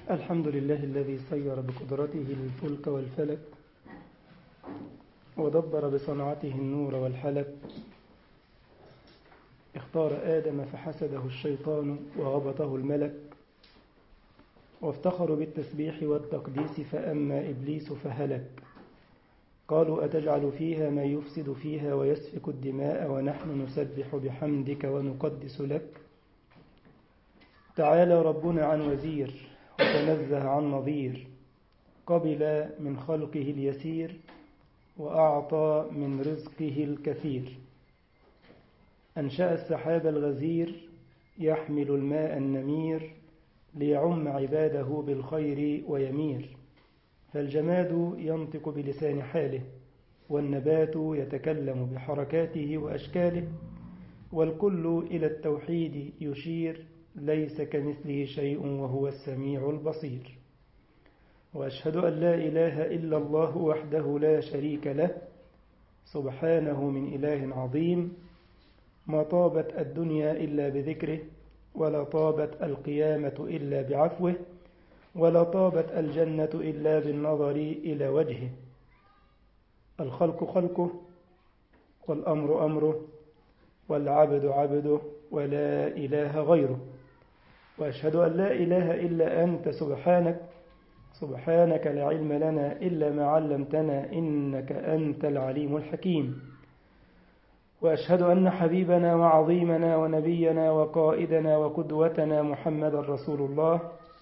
الحمد لله الذي سير بقدرته الفلك والفلك ودبر بصنعته النور والحلك اختار آدم فحسده الشيطان وغبطه الملك وافتخروا بالتسبيح والتقديس فأما إبليس فهلك قالوا أتجعل فيها ما يفسد فيها ويسفك الدماء ونحن نسبح بحمدك ونقدس لك تعالى ربنا عن وزير وتنزه عن نظير قبل من خلقه اليسير وأعطى من رزقه الكثير أنشأ السحاب الغزير يحمل الماء النمير ليعم عباده بالخير ويمير فالجماد ينطق بلسان حاله والنبات يتكلم بحركاته وأشكاله والكل إلى التوحيد يشير ليس كمثله شيء وهو السميع البصير وأشهد أن لا إله إلا الله وحده لا شريك له سبحانه من إله عظيم ما طابت الدنيا إلا بذكره ولا طابت القيامة إلا بعفوه ولا طابت الجنة إلا بالنظر إلى وجهه الخلق خلقه والأمر أمره والعبد عبده ولا إله غيره وأشهد أن لا إله إلا أنت سبحانك سبحانك لا علم لنا إلا ما علمتنا إنك أنت العليم الحكيم وأشهد أن حبيبنا وعظيمنا ونبينا وقائدنا وقدوتنا محمد رسول الله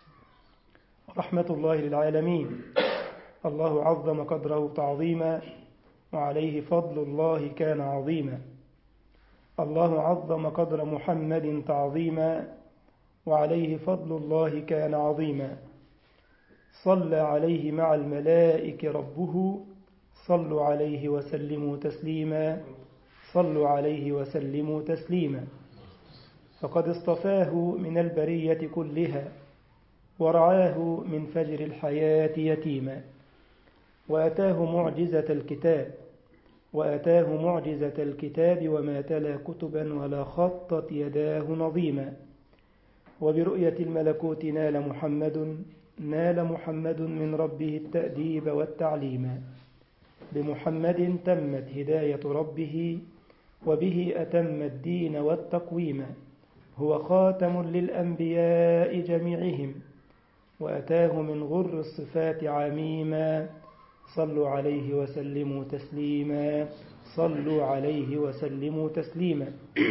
رحمة الله للعالمين الله عظم قدره تعظيما وعليه فضل الله كان عظيما الله عظم قدر محمد تعظيما وعليه فضل الله كان عظيما صلى عليه مع الملائك ربه صلوا عليه وسلموا تسليما صلوا عليه وسلموا تسليما فقد اصطفاه من البرية كلها ورعاه من فجر الحياة يتيما وأتاه معجزة الكتاب وأتاه معجزة الكتاب وما تلا كتبا ولا خطت يداه نظيما وبرؤية الملكوت نال محمد نال محمد من ربه التأديب والتعليم بمحمد تمت هداية ربه وبه أتم الدين والتقويم هو خاتم للأنبياء جميعهم وأتاه من غر الصفات عميما صلوا عليه وسلموا تسليما صلوا عليه وسلموا تسليما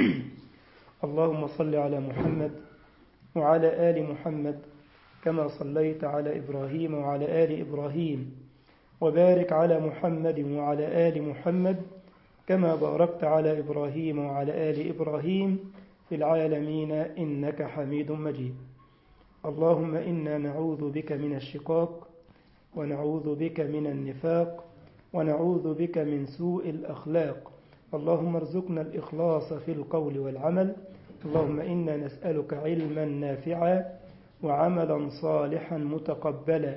اللهم صل على محمد وعلى آل محمد كما صليت على إبراهيم وعلى آل إبراهيم وبارك على محمد وعلى آل محمد كما باركت على إبراهيم وعلى آل إبراهيم في العالمين إنك حميد مجيد اللهم إنا نعوذ بك من الشقاق ونعوذ بك من النفاق ونعوذ بك من سوء الأخلاق اللهم ارزقنا الإخلاص في القول والعمل اللهم إنا نسألك علما نافعا وعملا صالحا متقبلا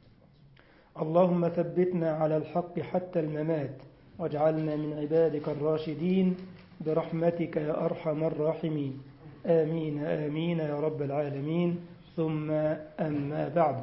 اللهم ثبتنا على الحق حتى الممات واجعلنا من عبادك الراشدين برحمتك يا أرحم الراحمين آمين آمين يا رب العالمين ثم أما بعد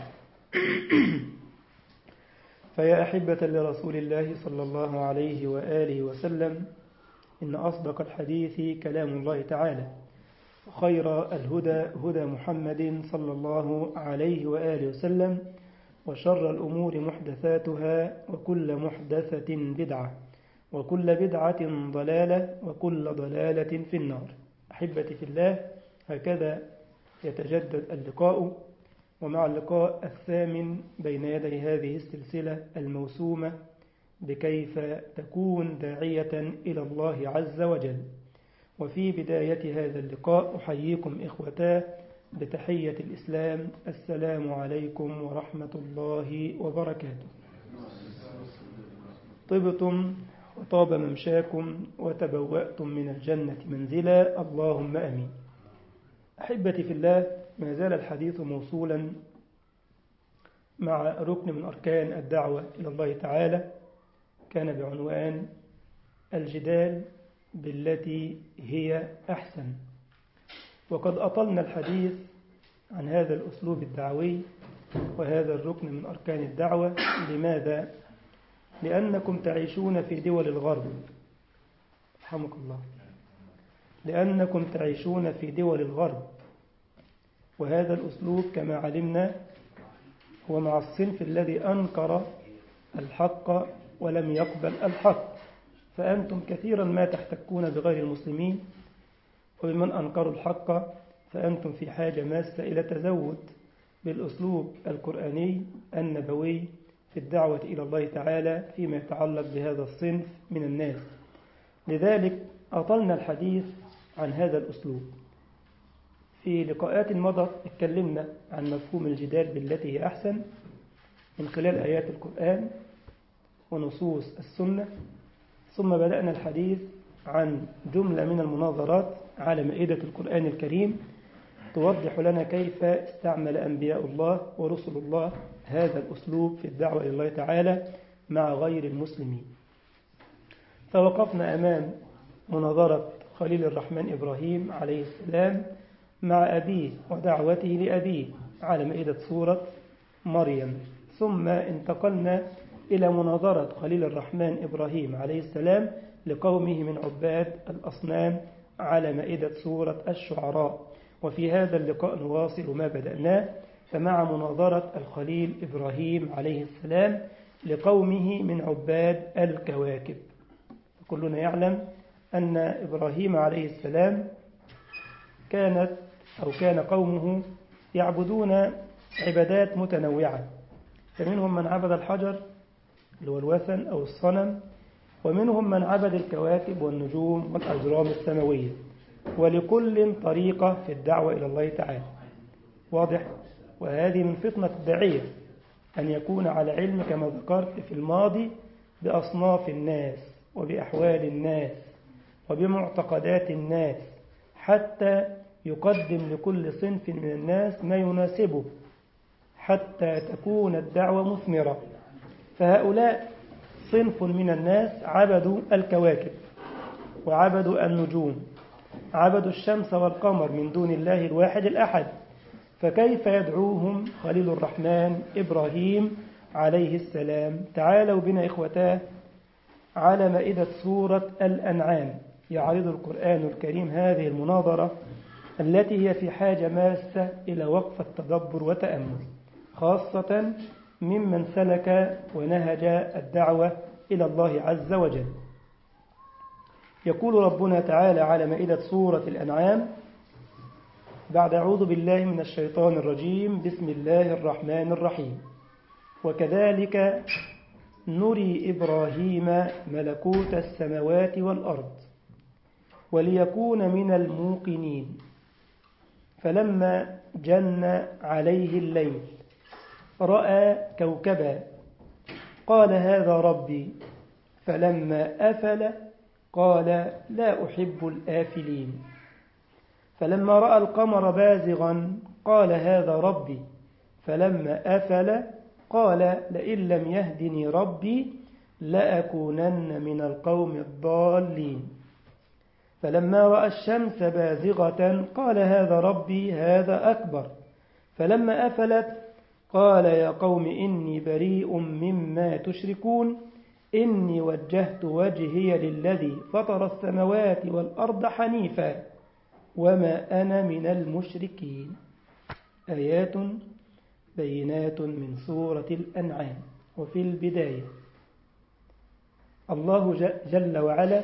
فيا أحبة لرسول الله صلى الله عليه وآله وسلم إن أصدق الحديث كلام الله تعالى خير الهدى هدى محمد صلى الله عليه وآله وسلم وشر الأمور محدثاتها وكل محدثة بدعة وكل بدعة ضلالة وكل ضلالة في النار أحبتي في الله هكذا يتجدد اللقاء ومع اللقاء الثامن بين يدي هذه السلسلة الموسومة بكيف تكون داعية إلى الله عز وجل وفي بداية هذا اللقاء أحييكم إخوتاه بتحية الإسلام السلام عليكم ورحمة الله وبركاته طبتم وطاب ممشاكم وتبوأتم من الجنة منزلا اللهم أمين أحبتي في الله ما زال الحديث موصولا مع ركن من أركان الدعوة إلى الله تعالى كان بعنوان الجدال بالتي هي أحسن وقد أطلنا الحديث عن هذا الأسلوب الدعوي وهذا الركن من أركان الدعوة لماذا؟ لأنكم تعيشون في دول الغرب رحمك الله لأنكم تعيشون في دول الغرب وهذا الأسلوب كما علمنا هو مع الصنف الذي أنكر الحق ولم يقبل الحق فأنتم كثيرا ما تحتكون بغير المسلمين وبمن أنكروا الحق فأنتم في حاجة ماسة إلى تزود بالأسلوب القرآني النبوي في الدعوة إلى الله تعالى فيما يتعلق بهذا الصنف من الناس لذلك أطلنا الحديث عن هذا الأسلوب في لقاءات مضت اتكلمنا عن مفهوم الجدال بالتي هي أحسن من خلال آيات القرآن ونصوص السنة ثم بدأنا الحديث عن جملة من المناظرات على مائدة القرآن الكريم توضح لنا كيف استعمل أنبياء الله ورسل الله هذا الأسلوب في الدعوة إلى الله تعالى مع غير المسلمين فوقفنا أمام مناظرة خليل الرحمن إبراهيم عليه السلام مع أبيه ودعوته لأبيه على مائدة سورة مريم ثم انتقلنا إلى مناظرة خليل الرحمن إبراهيم عليه السلام لقومه من عباد الأصنام على مائدة سورة الشعراء وفي هذا اللقاء نواصل ما بدأناه فمع مناظرة الخليل إبراهيم عليه السلام لقومه من عباد الكواكب كلنا يعلم أن إبراهيم عليه السلام كانت أو كان قومه يعبدون عبادات متنوعة فمنهم من عبد الحجر اللي هو الوثن أو الصنم ومنهم من عبد الكواكب والنجوم والأجرام السماوية ولكل طريقة في الدعوة إلى الله تعالى واضح وهذه من فطنة الداعية أن يكون على علم كما ذكرت في الماضي بأصناف الناس وبأحوال الناس وبمعتقدات الناس حتى يقدم لكل صنف من الناس ما يناسبه حتى تكون الدعوة مثمرة فهؤلاء صنف من الناس عبدوا الكواكب وعبدوا النجوم عبدوا الشمس والقمر من دون الله الواحد الأحد فكيف يدعوهم خليل الرحمن إبراهيم عليه السلام تعالوا بنا إخوتاه على مائدة سورة الأنعام يعرض القرآن الكريم هذه المناظرة التي هي في حاجة ماسة إلى وقفة تدبر وتأمل خاصة ممن سلك ونهج الدعوة إلى الله عز وجل يقول ربنا تعالى على مائدة سورة الأنعام بعد أعوذ بالله من الشيطان الرجيم بسم الله الرحمن الرحيم وكذلك نري إبراهيم ملكوت السماوات والأرض وليكون من الموقنين فلما جن عليه الليل رأى كوكبا قال هذا ربي فلما أفل قال لا أحب الآفلين فلما رأى القمر بازغا قال هذا ربي فلما أفل قال لئن لم يهدني ربي لأكونن من القوم الضالين فلما رأى الشمس بازغة قال هذا ربي هذا أكبر فلما أفلت قال يا قوم إني بريء مما تشركون إني وجهت وجهي للذي فطر السماوات والأرض حنيفا وما أنا من المشركين آيات بينات من سورة الأنعام وفي البداية الله جل وعلا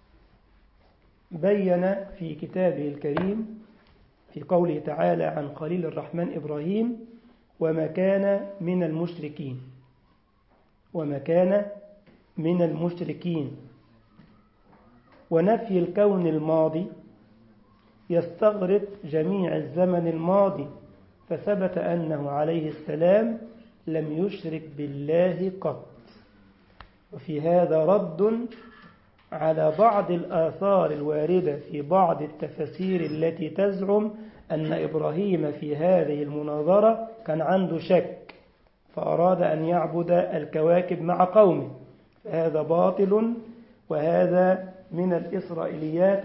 بين في كتابه الكريم في قوله تعالى عن خليل الرحمن إبراهيم وما كان من المشركين وما كان من المشركين ونفي الكون الماضي يستغرق جميع الزمن الماضي فثبت أنه عليه السلام لم يشرك بالله قط وفي هذا رد على بعض الآثار الواردة في بعض التفاسير التي تزعم أن إبراهيم في هذه المناظرة كان عنده شك فأراد أن يعبد الكواكب مع قومه هذا باطل وهذا من الإسرائيليات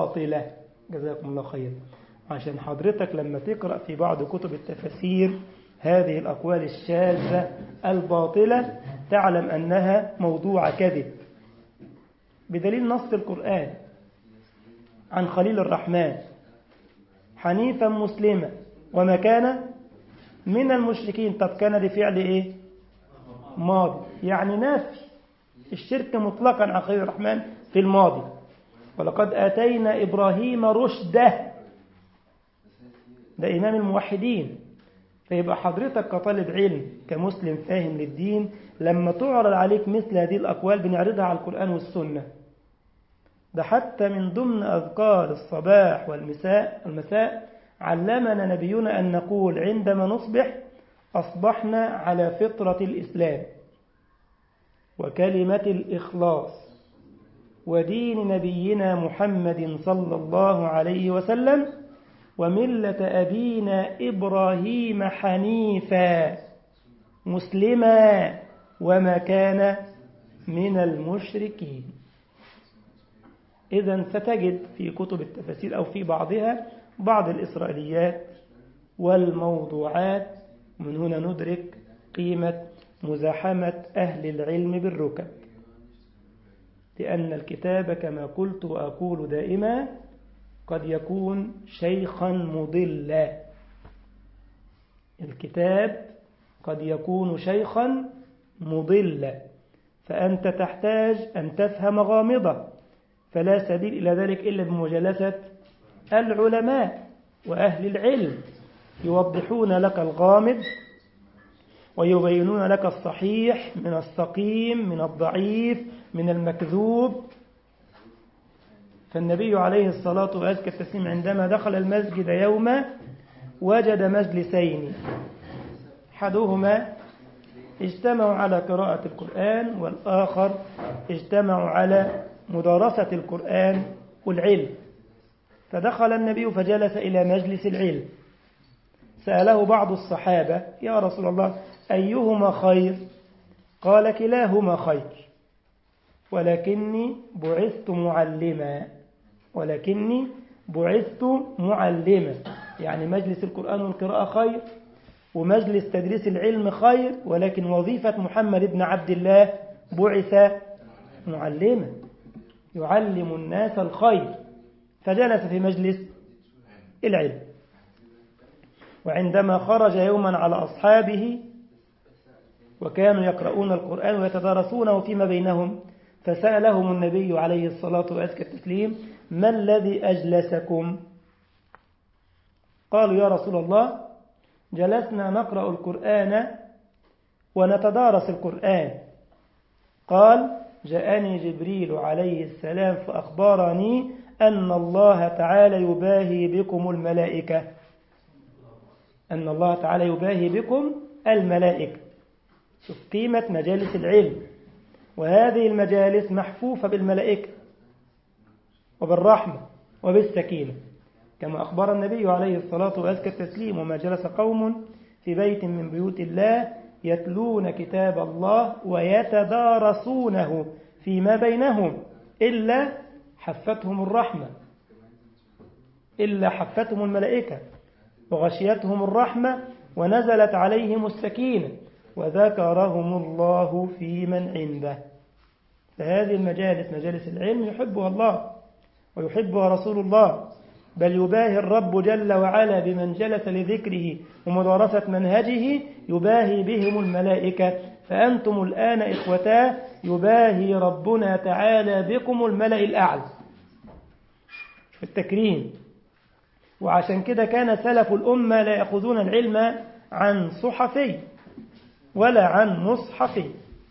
الباطلة جزاكم الله خير عشان حضرتك لما تقرأ في بعض كتب التفاسير هذه الأقوال الشاذة الباطلة تعلم أنها موضوع كذب بدليل نص القرآن عن خليل الرحمن حنيفا مسلما وما كان من المشركين طب كان لفعل ايه ماضي يعني نافي الشرك مطلقا عن خليل الرحمن في الماضي ولقد آتينا إبراهيم رشده ده إمام الموحدين فيبقى حضرتك كطالب علم كمسلم فاهم للدين لما تعرض عليك مثل هذه الأقوال بنعرضها على القرآن والسنة ده حتى من ضمن أذكار الصباح والمساء المساء علمنا نبينا أن نقول عندما نصبح أصبحنا على فطرة الإسلام وكلمة الإخلاص ودين نبينا محمد صلى الله عليه وسلم وملة أبينا إبراهيم حنيفا مسلما وما كان من المشركين إذا ستجد في كتب التفاسير أو في بعضها بعض الإسرائيليات والموضوعات من هنا ندرك قيمة مزاحمة أهل العلم بالركب لأن الكتاب كما قلت وأقول دائما قد يكون شيخا مضلا الكتاب قد يكون شيخا مضلا فأنت تحتاج أن تفهم غامضة فلا سبيل إلى ذلك إلا بمجالسة العلماء وأهل العلم يوضحون لك الغامض ويبينون لك الصحيح من السقيم من الضعيف من المكذوب فالنبي عليه الصلاة وأزكى التسليم عندما دخل المسجد يوما وجد مجلسين أحدهما اجتمعوا على قراءة القرآن والآخر اجتمعوا على مدارسة القرآن والعلم فدخل النبي فجلس إلى مجلس العلم سأله بعض الصحابة يا رسول الله أيهما خير قال كلاهما خير ولكني بعثت معلما ولكني بعثت معلما يعني مجلس القرآن والقراءة خير ومجلس تدريس العلم خير ولكن وظيفة محمد بن عبد الله بعث معلما يعلم الناس الخير فجلس في مجلس العلم وعندما خرج يوما على أصحابه وكانوا يقرؤون القرآن ويتدارسونه فيما بينهم فسألهم النبي عليه الصلاة وأزكى التسليم ما الذي أجلسكم قالوا يا رسول الله جلسنا نقرأ القرآن ونتدارس القرآن قال جاءني جبريل عليه السلام فأخبرني أن الله تعالى يباهي بكم الملائكة أن الله تعالى يباهي بكم الملائكة شوف قيمة مجالس العلم وهذه المجالس محفوفة بالملائكة وبالرحمة وبالسكينة كما أخبر النبي عليه الصلاة وأزكى التسليم وما جلس قوم في بيت من بيوت الله يتلون كتاب الله ويتدارسونه فيما بينهم إلا حفتهم الرحمة إلا حفتهم الملائكة وغشيتهم الرحمة ونزلت عليهم السكينة وذكرهم الله في من عنده فهذه المجالس مجالس العلم يحبها الله ويحبها رسول الله بل يباهي الرب جل وعلا بمن جلس لذكره ومدارسة منهجه يباهي بهم الملائكة فأنتم الآن إخوتاه يباهي ربنا تعالى بكم الملأ الأعلى في التكريم وعشان كده كان سلف الأمة لا يأخذون العلم عن صحفي ولا عن مصحفي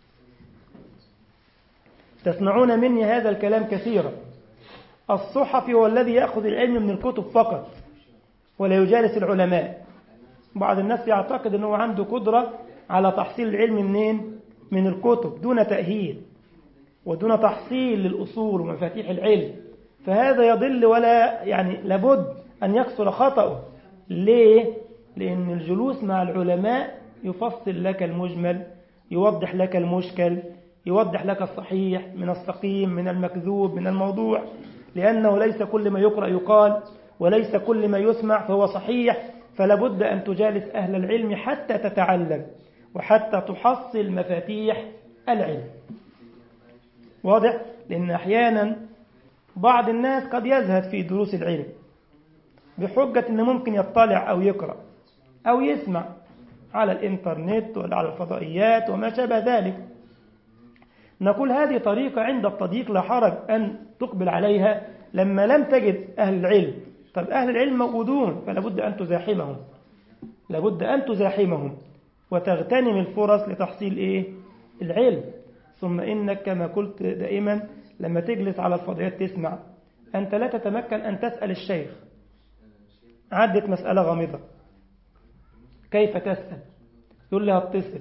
تسمعون مني هذا الكلام كثيرا الصحفي هو الذي يأخذ العلم من الكتب فقط ولا يجالس العلماء بعض الناس يعتقد أنه عنده قدرة على تحصيل العلم منين؟ من الكتب دون تأهيل ودون تحصيل للأصول ومفاتيح العلم فهذا يضل ولا يعني لابد أن يكسر خطأه ليه؟ لأن الجلوس مع العلماء يفصل لك المجمل يوضح لك المشكل يوضح لك الصحيح من السقيم من المكذوب من الموضوع لأنه ليس كل ما يقرأ يقال وليس كل ما يسمع فهو صحيح فلا بد أن تجالس أهل العلم حتى تتعلم وحتى تحصل مفاتيح العلم واضح؟ لأن أحيانا بعض الناس قد يزهد في دروس العلم بحجة أنه ممكن يطلع أو يقرأ أو يسمع على الإنترنت ولا على الفضائيات وما شابه ذلك نقول هذه طريقة عند التضييق لا حرج أن تقبل عليها لما لم تجد أهل العلم طب أهل العلم موجودون فلا بد أن تزاحمهم لابد أن تزاحمهم وتغتنم الفرص لتحصيل إيه؟ العلم ثم إنك كما قلت دائما لما تجلس على الفضائيات تسمع أنت لا تتمكن أن تسأل الشيخ عدت مسألة غامضة كيف تسأل يقول لي هتصل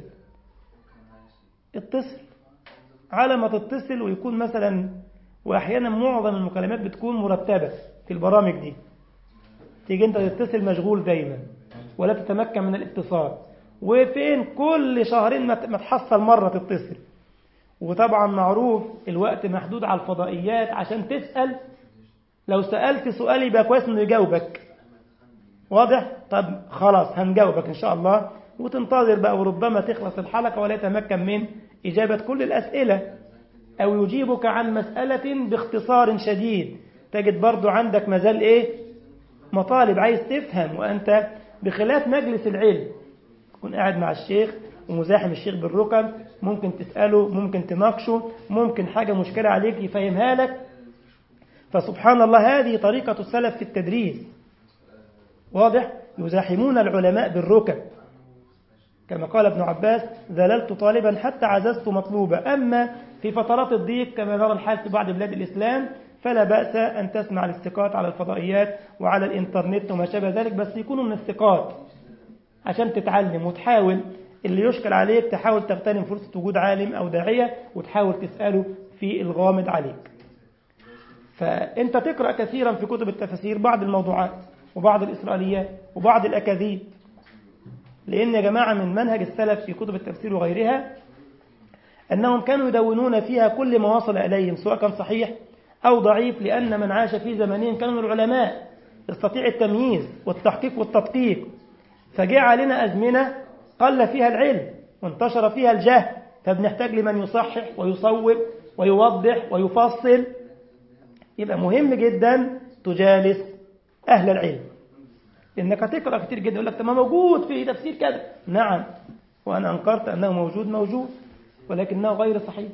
اتصل على ما تتصل ويكون مثلا وأحيانا معظم المكالمات بتكون مرتبة في البرامج دي تيجي انت تتصل مشغول دايما ولا تتمكن من الاتصال وفين كل شهرين ما تحصل مرة تتصل وطبعا معروف الوقت محدود على الفضائيات عشان تسأل لو سألت سؤال يبقى كويس انه يجاوبك واضح طب خلاص هنجاوبك ان شاء الله وتنتظر بقى وربما تخلص الحلقة ولا يتمكن من إجابة كل الأسئلة أو يجيبك عن مسألة باختصار شديد تجد برضو عندك مازال إيه مطالب عايز تفهم وأنت بخلاف مجلس العلم تكون قاعد مع الشيخ ومزاحم الشيخ بالركب ممكن تسأله ممكن تناقشه ممكن حاجة مشكلة عليك يفهمها لك فسبحان الله هذه طريقة السلف في التدريس واضح يزاحمون العلماء بالركب كما قال ابن عباس ذللت طالبا حتى عززت مطلوبا أما في فترات الضيق كما نرى الحال في بعض بلاد الإسلام فلا بأس أن تسمع الاستقاط على الفضائيات وعلى الإنترنت وما شابه ذلك بس يكونوا من استقاط عشان تتعلم وتحاول اللي يشكل عليك تحاول تغتنم فرصة وجود عالم أو داعية وتحاول تسأله في الغامض عليك فأنت تقرأ كثيرا في كتب التفاسير بعض الموضوعات وبعض الإسرائيليات وبعض الأكاذيب لأن يا جماعة من منهج السلف في كتب التفسير وغيرها أنهم كانوا يدونون فيها كل ما وصل إليهم سواء كان صحيح أو ضعيف لأن من عاش في زمنهم كانوا العلماء يستطيع التمييز والتحقيق والتدقيق فجاء علينا أزمنة قل فيها العلم وانتشر فيها الجهل فبنحتاج لمن يصحح ويصوب ويوضح ويفصل يبقى مهم جدا تجالس أهل العلم إنك هتقرأ كتير جدا يقول لك ما موجود في تفسير كذا نعم وأنا أنكرت أنه موجود موجود ولكنه غير صحيح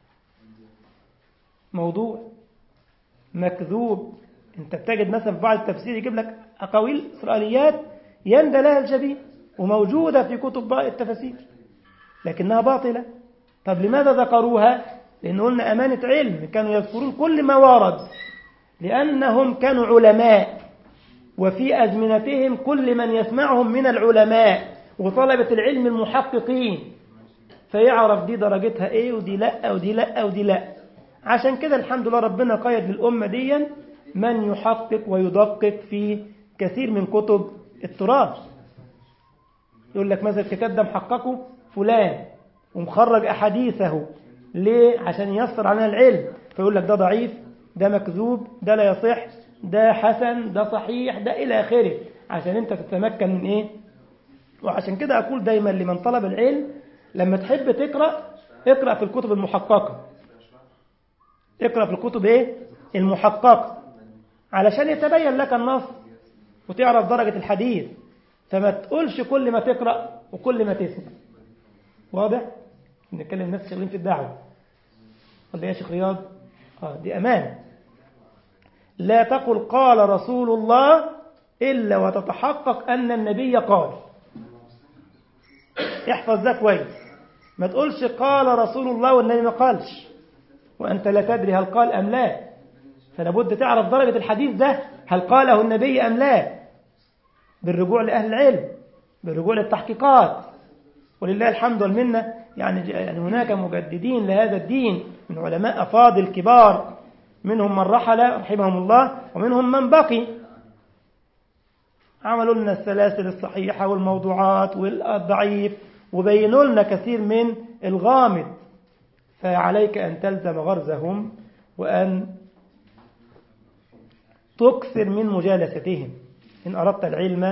موضوع مكذوب انت بتجد مثلا في بعض التفسير يجيب لك أقاويل إسرائيليات يندى لها الجبين وموجودة في كتب التفاسير لكنها باطلة طب لماذا ذكروها لأن قلنا أمانة علم كانوا يذكرون كل ما ورد لأنهم كانوا علماء وفي أزمنتهم كل من يسمعهم من العلماء وطلبة العلم المحققين فيعرف دي درجتها ايه ودي لا ودي لا ودي لا عشان كده الحمد لله ربنا قيد للأمة دي من يحقق ويدقق في كثير من كتب التراث يقول لك مثلا الكتاب ده محققه فلان ومخرج أحاديثه ليه؟ عشان ييسر علينا العلم فيقول لك ده ضعيف ده مكذوب ده لا يصح ده حسن ده صحيح ده إلى آخره عشان أنت تتمكن من إيه وعشان كده أقول دايما لمن طلب العلم لما تحب تقرأ اقرأ في الكتب المحققة اقرأ في الكتب إيه المحققة علشان يتبين لك النص وتعرف درجة الحديث فما تقولش كل ما تقرأ وكل ما تسمع واضح نتكلم الناس شغالين في الدعوة ولا يا شيخ رياض آه دي أمان لا تقل قال رسول الله إلا وتتحقق أن النبي قال احفظ ده كويس ما تقولش قال رسول الله والنبي ما قالش وأنت لا تدري هل قال أم لا فلا بد تعرف درجة الحديث ده هل قاله النبي أم لا بالرجوع لأهل العلم بالرجوع للتحقيقات ولله الحمد والمنة يعني يعني هناك مجددين لهذا الدين من علماء أفاضل كبار منهم من رحل رحمهم الله ومنهم من بقي عملوا لنا السلاسل الصحيحة والموضوعات والضعيف وبينوا لنا كثير من الغامض فعليك أن تلزم غرزهم وأن تكثر من مجالستهم إن أردت العلم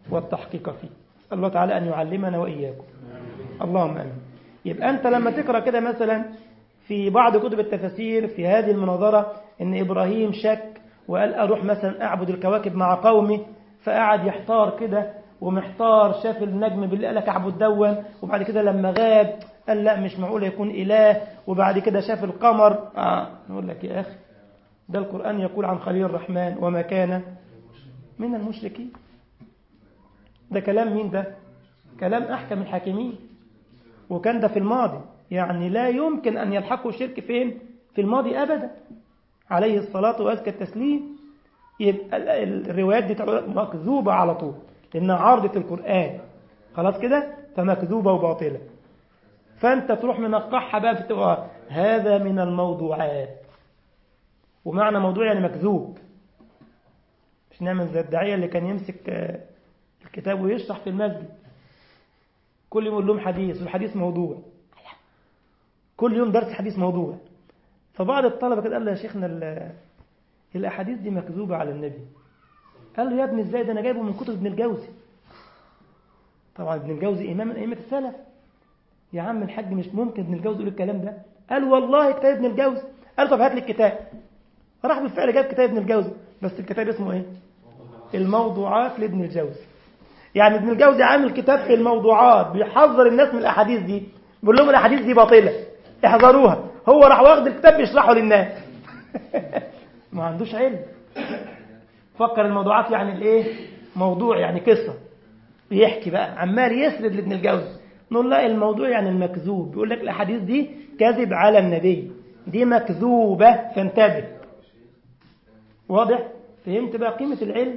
والتحقيق فيه الله تعالى أن يعلمنا وإياكم اللهم أمين يبقى أنت لما تقرأ كده مثلا في بعض كتب التفاسير في هذه المناظرة أن إبراهيم شك وقال أروح مثلا أعبد الكواكب مع قومي فقعد يحتار كده ومحتار شاف النجم بالله قال لك أعبد دون وبعد كده لما غاب قال لا مش معقول يكون إله وبعد كده شاف القمر آه نقول لك يا أخي ده القرآن يقول عن خليل الرحمن وما كان من المشركين ده كلام مين ده كلام أحكم الحاكمين وكان ده في الماضي يعني لا يمكن أن يلحقوا شرك فين في الماضي أبدا عليه الصلاة وأزكى التسليم يبقى الروايات دي مكذوبة على طول لأنها عارضة القرآن خلاص كده فمكذوبة وباطلة فأنت تروح منقحها بقى في التقوى هذا من الموضوعات ومعنى موضوع يعني مكذوب مش نعمل زي الداعية اللي كان يمسك الكتاب ويشرح في المسجد كل يوم يقول لهم حديث والحديث موضوع كل يوم درس حديث موضوع فبعض الطلبة كده قال له يا شيخنا الأحاديث دي مكذوبة على النبي قال له يا ابني ازاي ده أنا جايبه من كتب ابن الجوزي طبعا ابن الجوزي إمام من أئمة السلف يا عم الحاج مش ممكن ابن الجوزي يقول الكلام ده قال والله كتاب ابن الجوزي قال طب هات لي الكتاب راح بالفعل جاب كتاب ابن الجوزي بس الكتاب اسمه ايه الموضوعات لابن الجوزي يعني ابن الجوزي عامل كتاب في الموضوعات بيحذر الناس من الاحاديث دي بيقول لهم الاحاديث دي باطله احذروها هو راح واخد الكتاب بيشرحه للناس ما عندوش علم فكر الموضوعات يعني الايه موضوع يعني قصه بيحكي بقى عمال يسرد لابن الجوزي نقول لا الموضوع يعني المكذوب بيقول لك الاحاديث دي كذب على النبي دي مكذوبه فانتبه واضح فهمت بقى قيمه العلم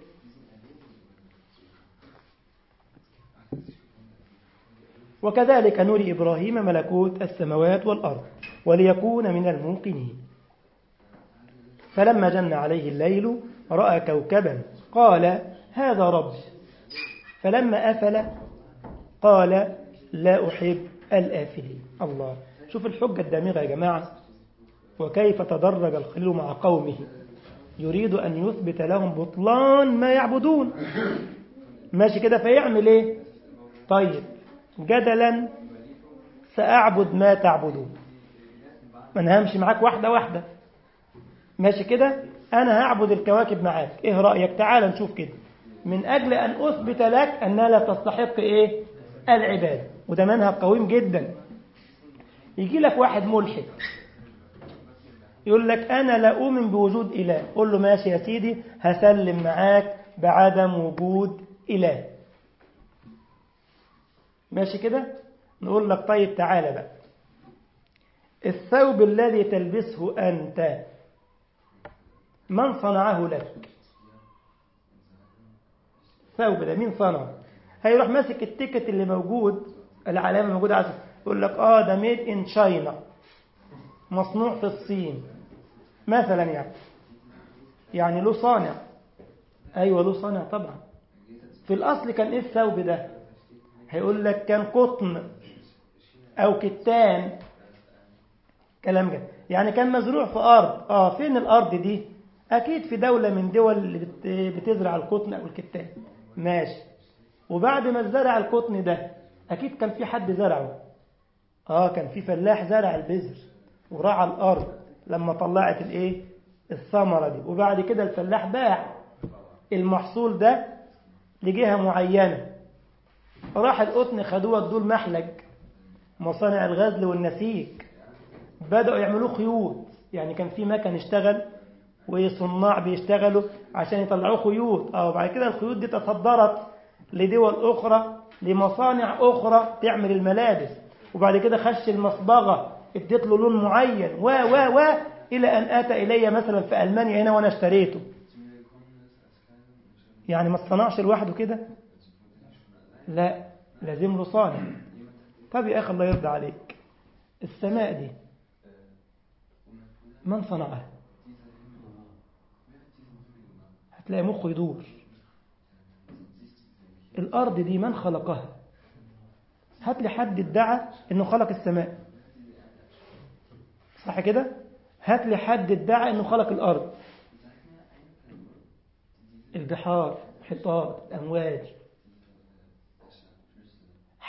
وكذلك نري إبراهيم ملكوت السماوات والأرض وليكون من الموقنين فلما جن عليه الليل رأى كوكبا قال هذا ربي فلما أفل قال لا أحب الآفلين الله شوف الحجة الدامغة يا جماعة وكيف تدرج الخليل مع قومه يريد أن يثبت لهم بطلان ما يعبدون ماشي كده فيعمل ايه طيب جدلا سأعبد ما تعبدون ما همشي معاك واحدة واحدة ماشي كده أنا هعبد الكواكب معاك إيه رأيك تعال نشوف كده من أجل أن أثبت لك أنها لا تستحق إيه العبادة وده منهج قويم جدا يجي لك واحد ملحد يقول لك أنا لا أؤمن بوجود إله قول له ماشي يا سيدي هسلم معاك بعدم وجود إله ماشي كده نقول لك طيب تعالى بقى الثوب الذي تلبسه أنت من صنعه لك ثوب ده مين صنعه هيروح ماسك التيكت اللي موجود العلامة الموجودة على يقول لك اه ده ميد ان تشاينا مصنوع في الصين مثلا يعني يعني له صانع ايوه له صانع طبعا في الاصل كان ايه الثوب ده هيقول لك كان قطن او كتان كلام جد يعني كان مزروع في ارض اه فين الارض دي اكيد في دولة من دول اللي بتزرع القطن او الكتان ماشي وبعد ما زرع القطن ده اكيد كان في حد زرعه اه كان في فلاح زرع البذر ورعى الارض لما طلعت الايه الثمره دي وبعد كده الفلاح باع المحصول ده لجهه معينه راح القطن خدوه دول محلج مصانع الغزل والنسيج بدأوا يعملوه خيوط يعني كان في مكن اشتغل وصناع بيشتغلوا عشان يطلعوه خيوط اه وبعد كده الخيوط دي تصدرت لدول أخرى لمصانع أخرى تعمل الملابس وبعد كده خش المصبغة اديت له لون معين و و و إلى أن أتى إلي مثلا في ألمانيا هنا وأنا اشتريته يعني ما اصطنعش لوحده كده لا لازم له صانع طب يا أخي الله يرضى عليك السماء دي من صنعها هتلاقي مخه يدور الأرض دي من خلقها هات لي حد ادعى انه خلق السماء صح كده هات لي حد ادعى انه خلق الأرض البحار الحيطان الأمواج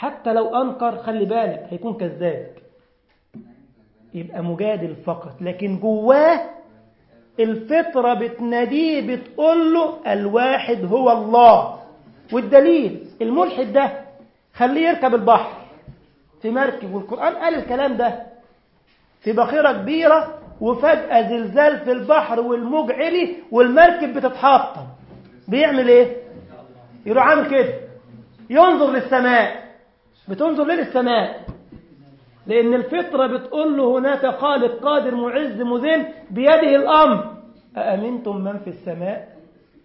حتى لو أنكر خلي بالك هيكون كذاب يبقى مجادل فقط لكن جواه الفطرة بتناديه بتقول له الواحد هو الله والدليل الملحد ده خليه يركب البحر في مركب والقرآن قال الكلام ده في بخيرة كبيرة وفجأة زلزال في البحر والموج عالي والمركب بتتحطم بيعمل ايه يروح عامل كده ينظر للسماء بتنظر ليه للسماء لأن الفطرة بتقول له هناك خالق قادر معز مذل بيده الأمر أأمنتم من في السماء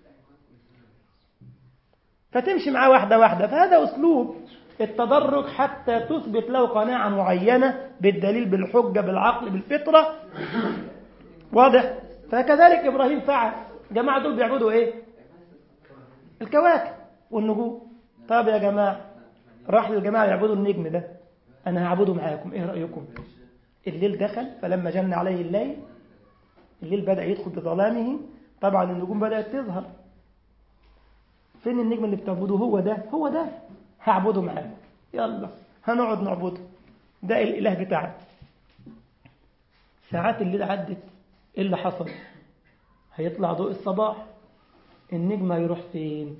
فتمشي معاه واحدة واحدة فهذا أسلوب التدرج حتى تثبت له قناعة معينة بالدليل بالحجة بالعقل بالفطرة واضح فكذلك إبراهيم فعل جماعة دول بيعبدوا إيه الكواكب والنجوم طب يا جماعة راح للجماعة يعبدوا النجم ده أنا هعبده معاكم إيه رأيكم الليل دخل فلما جن عليه الليل الليل بدأ يدخل بظلامه طبعا النجوم بدأت تظهر فين النجم اللي بتعبده هو ده هو ده هعبده معاكم يلا هنقعد نعبده ده الإله بتاعنا ساعات الليل عدت ايه اللي حصل هيطلع ضوء الصباح النجم هيروح فين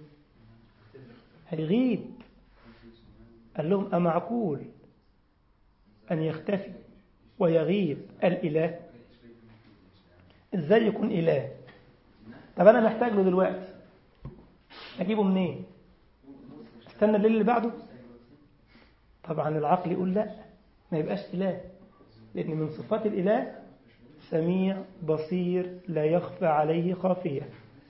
هيغيب قال لهم أمعقول أن يختفي ويغيب الإله إزاي يكون إله طب أنا محتاج له دلوقتي أجيبه منين استنى الليل اللي بعده طبعا العقل يقول لا ما يبقاش إله لأن من صفات الإله سميع بصير لا يخفى عليه خافية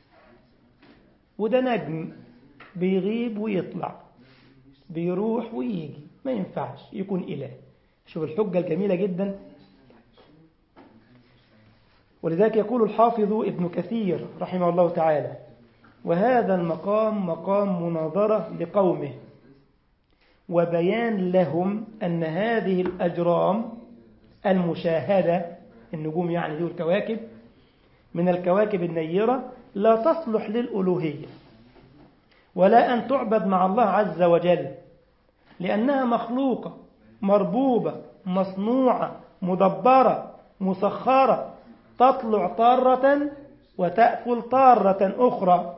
وده نجم بيغيب ويطلع بيروح ويجي ما ينفعش يكون إله شوف الحجة الجميلة جدا ولذلك يقول الحافظ ابن كثير رحمه الله تعالى وهذا المقام مقام مناظرة لقومه وبيان لهم أن هذه الأجرام المشاهدة النجوم يعني ذو الكواكب من الكواكب النيرة لا تصلح للألوهية ولا أن تعبد مع الله عز وجل لأنها مخلوقة مربوبة مصنوعة مدبرة مسخرة تطلع طارة وتأفل طارة أخرى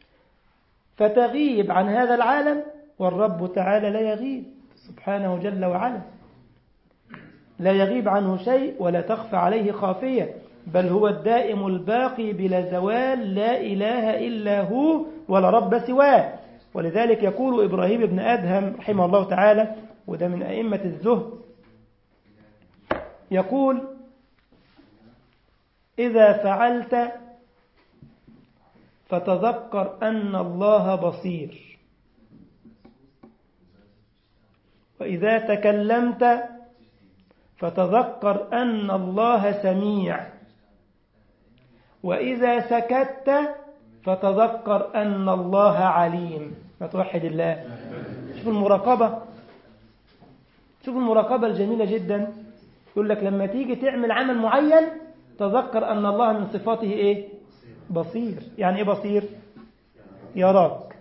فتغيب عن هذا العالم والرب تعالى لا يغيب سبحانه جل وعلا لا يغيب عنه شيء ولا تخفى عليه خافية بل هو الدائم الباقي بلا زوال لا إله إلا هو ولا رب سواه ولذلك يقول إبراهيم بن أدهم رحمه الله تعالى وده من أئمة الزهد يقول إذا فعلت فتذكر أن الله بصير وإذا تكلمت فتذكر أن الله سميع وإذا سكت فتذكر أن الله عليم فتوحد الله شوف المراقبة شوف المراقبة الجميلة جدا يقول لك لما تيجي تعمل عمل معين تذكر أن الله من صفاته إيه بصير يعني إيه بصير يراك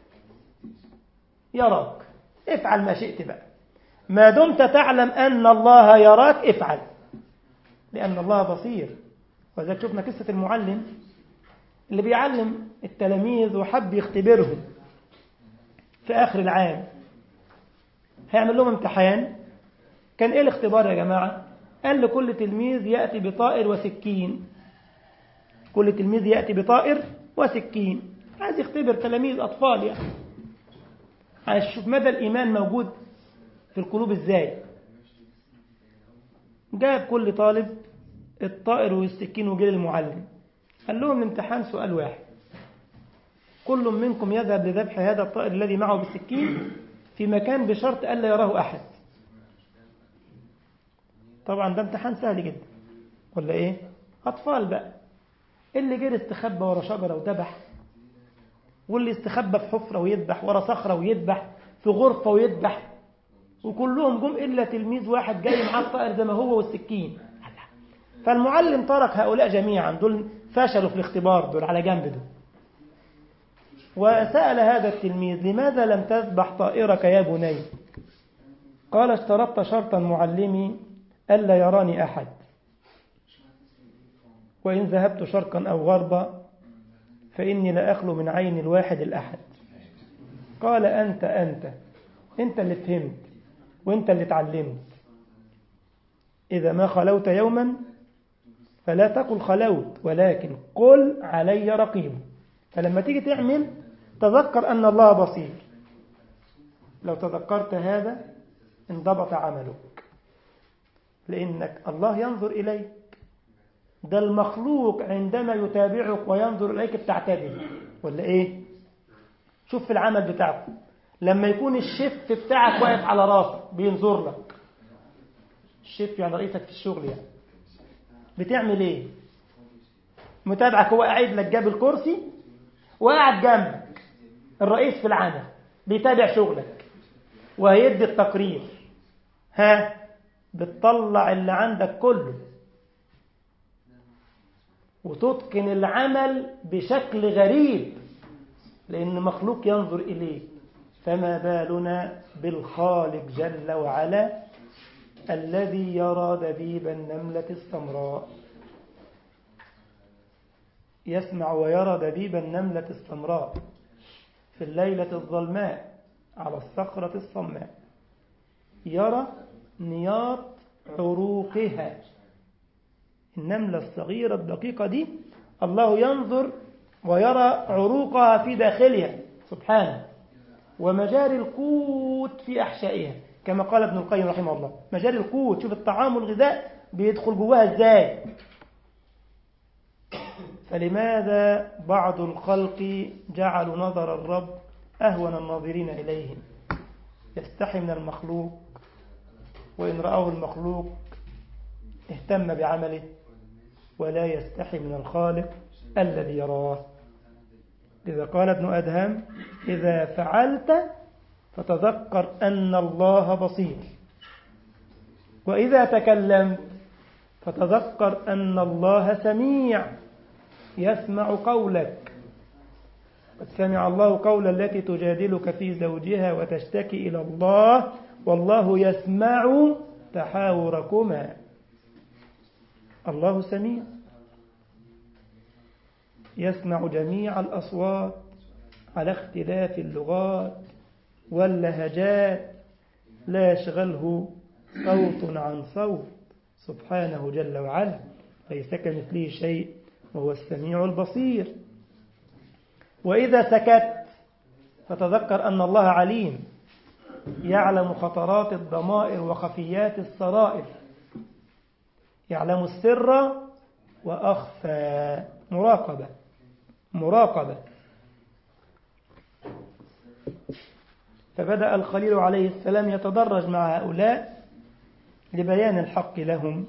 يراك افعل ما شئت بقى ما دمت تعلم أن الله يراك افعل لأن الله بصير وذلك شفنا قصة المعلم اللي بيعلم التلاميذ وحب يختبرهم في آخر العام هيعمل لهم امتحان كان إيه الاختبار يا جماعة قال لكل تلميذ يأتي بطائر وسكين كل تلميذ يأتي بطائر وسكين عايز يختبر تلاميذ أطفال يعني عايز يشوف مدى الإيمان موجود في القلوب إزاي جاب كل طالب الطائر والسكين وجه للمعلم قال لهم الامتحان سؤال واحد كل منكم يذهب لذبح هذا الطائر الذي معه بالسكين في مكان بشرط ألا يراه أحد طبعا ده امتحان سهل جدا ولا ايه أطفال بقى اللي جري استخبى ورا شجرة وذبح واللي استخبى في حفرة ويذبح ورا صخرة ويذبح في غرفة ويذبح وكلهم جم إلا تلميذ واحد جاي معاه الطائر زي ما هو والسكين فالمعلم ترك هؤلاء جميعا دول فشلوا في الاختبار دول على جنب دول وسأل هذا التلميذ لماذا لم تذبح طائرك يا بني قال اشترطت شرطا معلمي ألا يراني أحد وإن ذهبت شرقا أو غربا فإني لا أخلو من عين الواحد الأحد قال أنت أنت أنت اللي فهمت وأنت اللي اتعلمت إذا ما خلوت يوما فلا تقل خلوت ولكن قل علي رقيب فلما تيجي تعمل تذكر أن الله بصير لو تذكرت هذا انضبط عملك لأنك الله ينظر إليك ده المخلوق عندما يتابعك وينظر إليك بتعتدل ولا إيه شوف في العمل بتاعكم لما يكون الشيف بتاعك واقف على راسك بينظر لك الشيف يعني رئيسك في الشغل يعني بتعمل ايه متابعك هو قاعد لك جاب الكرسي وقاعد جنبك الرئيس في العمل بيتابع شغلك وهيدي التقرير ها بتطلع اللي عندك كله وتتقن العمل بشكل غريب لأن مخلوق ينظر إليه فما بالنا بالخالق جل وعلا الذي يرى دبيب النملة السمراء يسمع ويرى دبيب النملة السمراء في الليلة الظلماء على الصخرة الصماء يرى نياط عروقها النملة الصغيرة الدقيقة دي الله ينظر ويرى عروقها في داخلها سبحانه ومجاري القوت في أحشائها كما قال ابن القيم رحمه الله مجاري القوت شوف الطعام والغذاء بيدخل جواها ازاي فلماذا بعض الخلق جعلوا نظر الرب أهون الناظرين إليهم يستحي من المخلوق وإن رأوه المخلوق اهتم بعمله ولا يستحي من الخالق الذي يراه إذا قال ابن أدهم إذا فعلت فتذكر أن الله بصير وإذا تكلمت فتذكر أن الله سميع يسمع قولك قد سمع الله قول التي تجادلك في زوجها وتشتكي إلى الله والله يسمع تحاوركما الله سميع يسمع جميع الأصوات على اختلاف اللغات واللهجات لا يشغله صوت عن صوت سبحانه جل وعلا ليس كمثله شيء وهو السميع البصير وإذا سكت فتذكر أن الله عليم يعلم خطرات الضمائر وخفيات السرائر يعلم السر وأخفى مراقبة مراقبة فبدأ الخليل عليه السلام يتدرج مع هؤلاء لبيان الحق لهم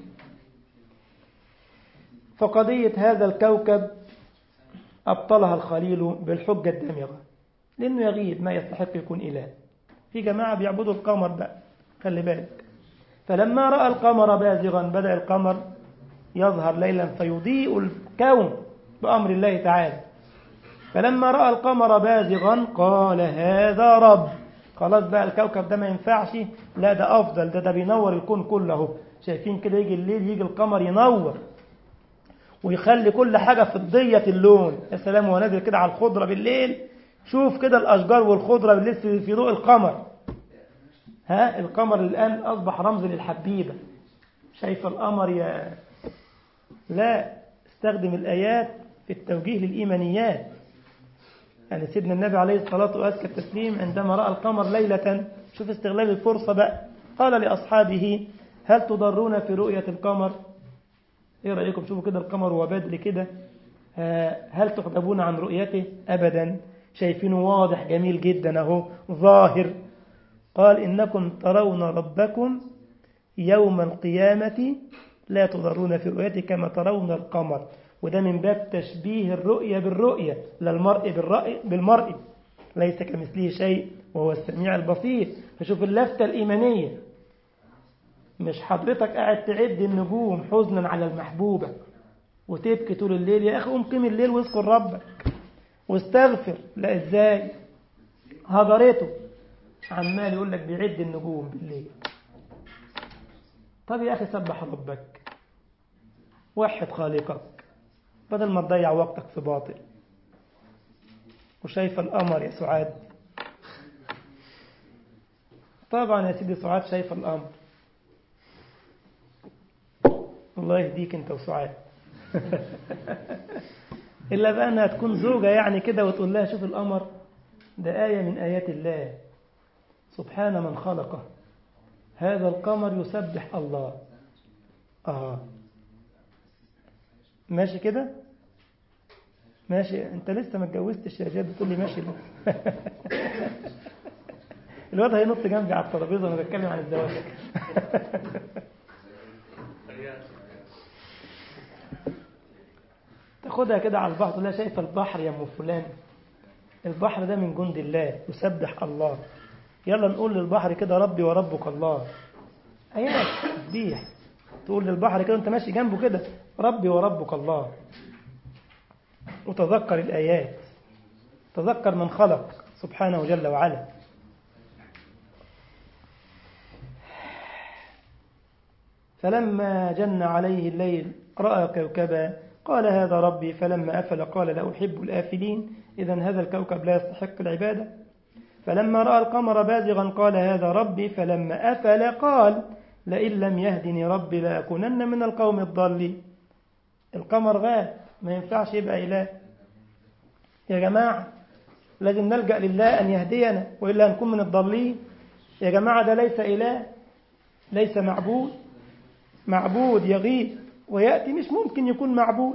فقضية هذا الكوكب أبطلها الخليل بالحجة الدامغة لأنه يغيب ما يستحق يكون إله في جماعة بيعبدوا القمر بقى خلي بالك فلما رأى القمر بازغا بدأ القمر يظهر ليلا فيضيء الكون بأمر الله تعالى فلما رأى القمر بازغا قال هذا رب خلاص بقى الكوكب ده ما ينفعش لا ده أفضل ده ده بينور الكون كله شايفين كده يجي الليل يجي القمر ينور ويخلي كل حاجة فضية اللون يا سلام هو نازل كده على الخضرة بالليل شوف كده الأشجار والخضرة بالليل في ضوء القمر ها القمر الآن أصبح رمز للحبيبة شايف القمر يا لا استخدم الآيات في التوجيه للإيمانيات يعني سيدنا النبي عليه الصلاة وأزكى التسليم عندما رأى القمر ليلة شوف استغلال الفرصة بقى قال لأصحابه هل تضرون في رؤية القمر ايه رأيكم شوفوا كده القمر وهو بدر كده هل تغضبون عن رؤيته أبدا شايفينه واضح جميل جدا اهو ظاهر قال إنكم ترون ربكم يوم القيامة لا تضرون في رؤيته كما ترون القمر وده من باب تشبيه الرؤية بالرؤية لا المرء بالرأي بالمرء ليس كمثله شيء وهو السميع البصير فشوف اللفتة الإيمانية مش حضرتك قاعد تعد النجوم حزنا على المحبوبة وتبكي طول الليل يا أخي قوم قيم الليل واذكر ربك واستغفر لا ازاي هجرته عمال يقول لك بيعد النجوم بالليل طب يا أخي سبح ربك وحد خالقك بدل ما تضيع وقتك في باطل وشايف القمر يا سعاد طبعا يا سيدي سعاد شايف القمر الله يهديك انت وسعاد إلا بقى أنها تكون زوجة يعني كده وتقول لها شوف القمر ده آية من آيات الله سبحان من خلقه هذا القمر يسبح الله آه ماشي كده ماشي انت لسه ما اتجوزتش يا جاد بتقول لي ماشي ليه الواد هينط جنبي على الترابيزه وانا بتكلم عن الزواج تاخدها كده على البحر تقول لها شايفه البحر يا ام فلان البحر ده من جند الله يسبح الله يلا نقول للبحر كده ربي وربك الله ايات تسبيح تقول للبحر كده انت ماشي جنبه كده ربي وربك الله وتذكر الآيات تذكر من خلق سبحانه جل وعلا فلما جن عليه الليل رأى كوكبا قال هذا ربي فلما أفل قال لا أحب الآفلين إذا هذا الكوكب لا يستحق العبادة فلما رأى القمر بازغا قال هذا ربي فلما أفل قال لئن لم يهدني ربي لأكونن من القوم الضالين القمر غاب ما ينفعش يبقى إله يا جماعة لازم نلجأ لله أن يهدينا وإلا نكون من الضالين يا جماعة ده ليس إله ليس معبود معبود يغيب ويأتي مش ممكن يكون معبود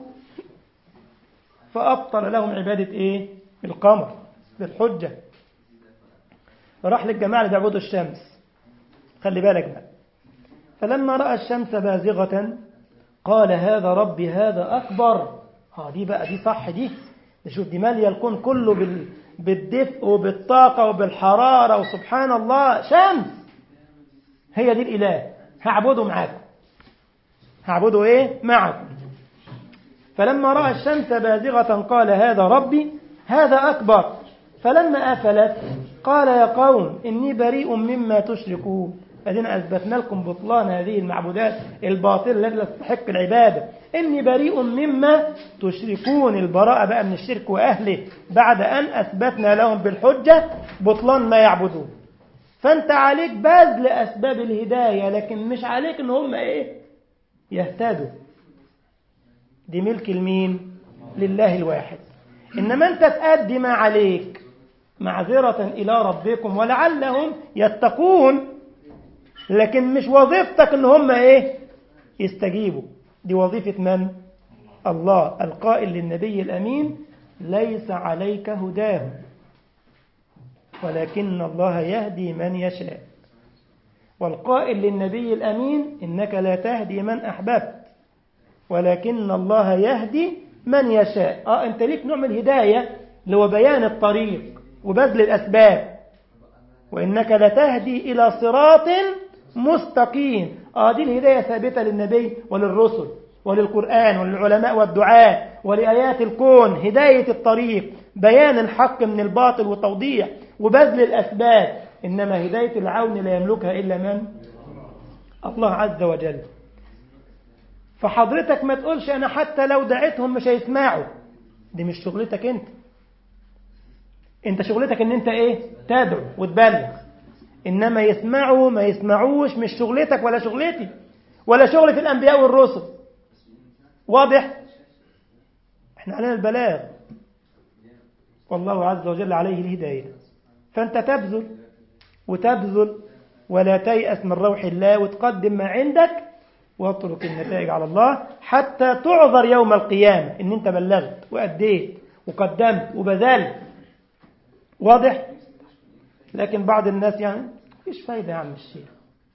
فأبطل لهم عبادة إيه القمر بالحجة فراح للجماعة اللي بيعبدوا الشمس خلي بالك بقى فلما رأى الشمس بازغة قال هذا ربي هذا أكبر ها دي بقى دي صح دي نشوف دي مالية الكون كله بال... بالدفء وبالطاقة وبالحرارة وسبحان الله شمس هي دي الإله هعبده معاكم هعبده إيه معكم فلما رأى الشمس بازغة قال هذا ربي هذا أكبر فلما أفلت قال يا قوم إني بريء مما تشركون أدينا أثبتنا لكم بطلان هذه المعبودات الباطلة التي لا تستحق العبادة إني بريء مما تشركون البراءة بقى من الشرك وأهله بعد أن أثبتنا لهم بالحجة بطلان ما يعبدون فأنت عليك بذل أسباب الهداية لكن مش عليك إن هم إيه يهتدوا دي ملك المين لله الواحد إنما أنت تأدي ما عليك معذرة إلى ربكم ولعلهم يتقون لكن مش وظيفتك ان هم ايه يستجيبوا دي وظيفة من الله القائل للنبي الأمين ليس عليك هداهم ولكن الله يهدي من يشاء والقائل للنبي الأمين إنك لا تهدي من أحببت ولكن الله يهدي من يشاء آه أنت ليك نوع من الهداية اللي هو بيان الطريق وبذل الأسباب وإنك لتهدي إلى صراط مستقيم آه دي الهداية ثابتة للنبي وللرسل وللقرآن وللعلماء والدعاء ولآيات الكون هداية الطريق بيان الحق من الباطل وتوضيح وبذل الأسباب إنما هداية العون لا يملكها إلا من؟ الله عز وجل فحضرتك ما تقولش أنا حتى لو دعيتهم مش هيسمعوا دي مش شغلتك أنت أنت شغلتك أن أنت إيه؟ تدعو وتبلغ إنما يسمعوا ما يسمعوش مش شغلتك ولا شغلتي ولا شغلة الأنبياء والرسل واضح احنا علينا البلاغ والله عز وجل عليه الهداية فأنت تبذل وتبذل ولا تيأس من روح الله وتقدم ما عندك واترك النتائج على الله حتى تعذر يوم القيامة ان انت بلغت وأديت وقدمت وبذلت واضح لكن بعض الناس يعني مفيش فايدة يا عم الشيخ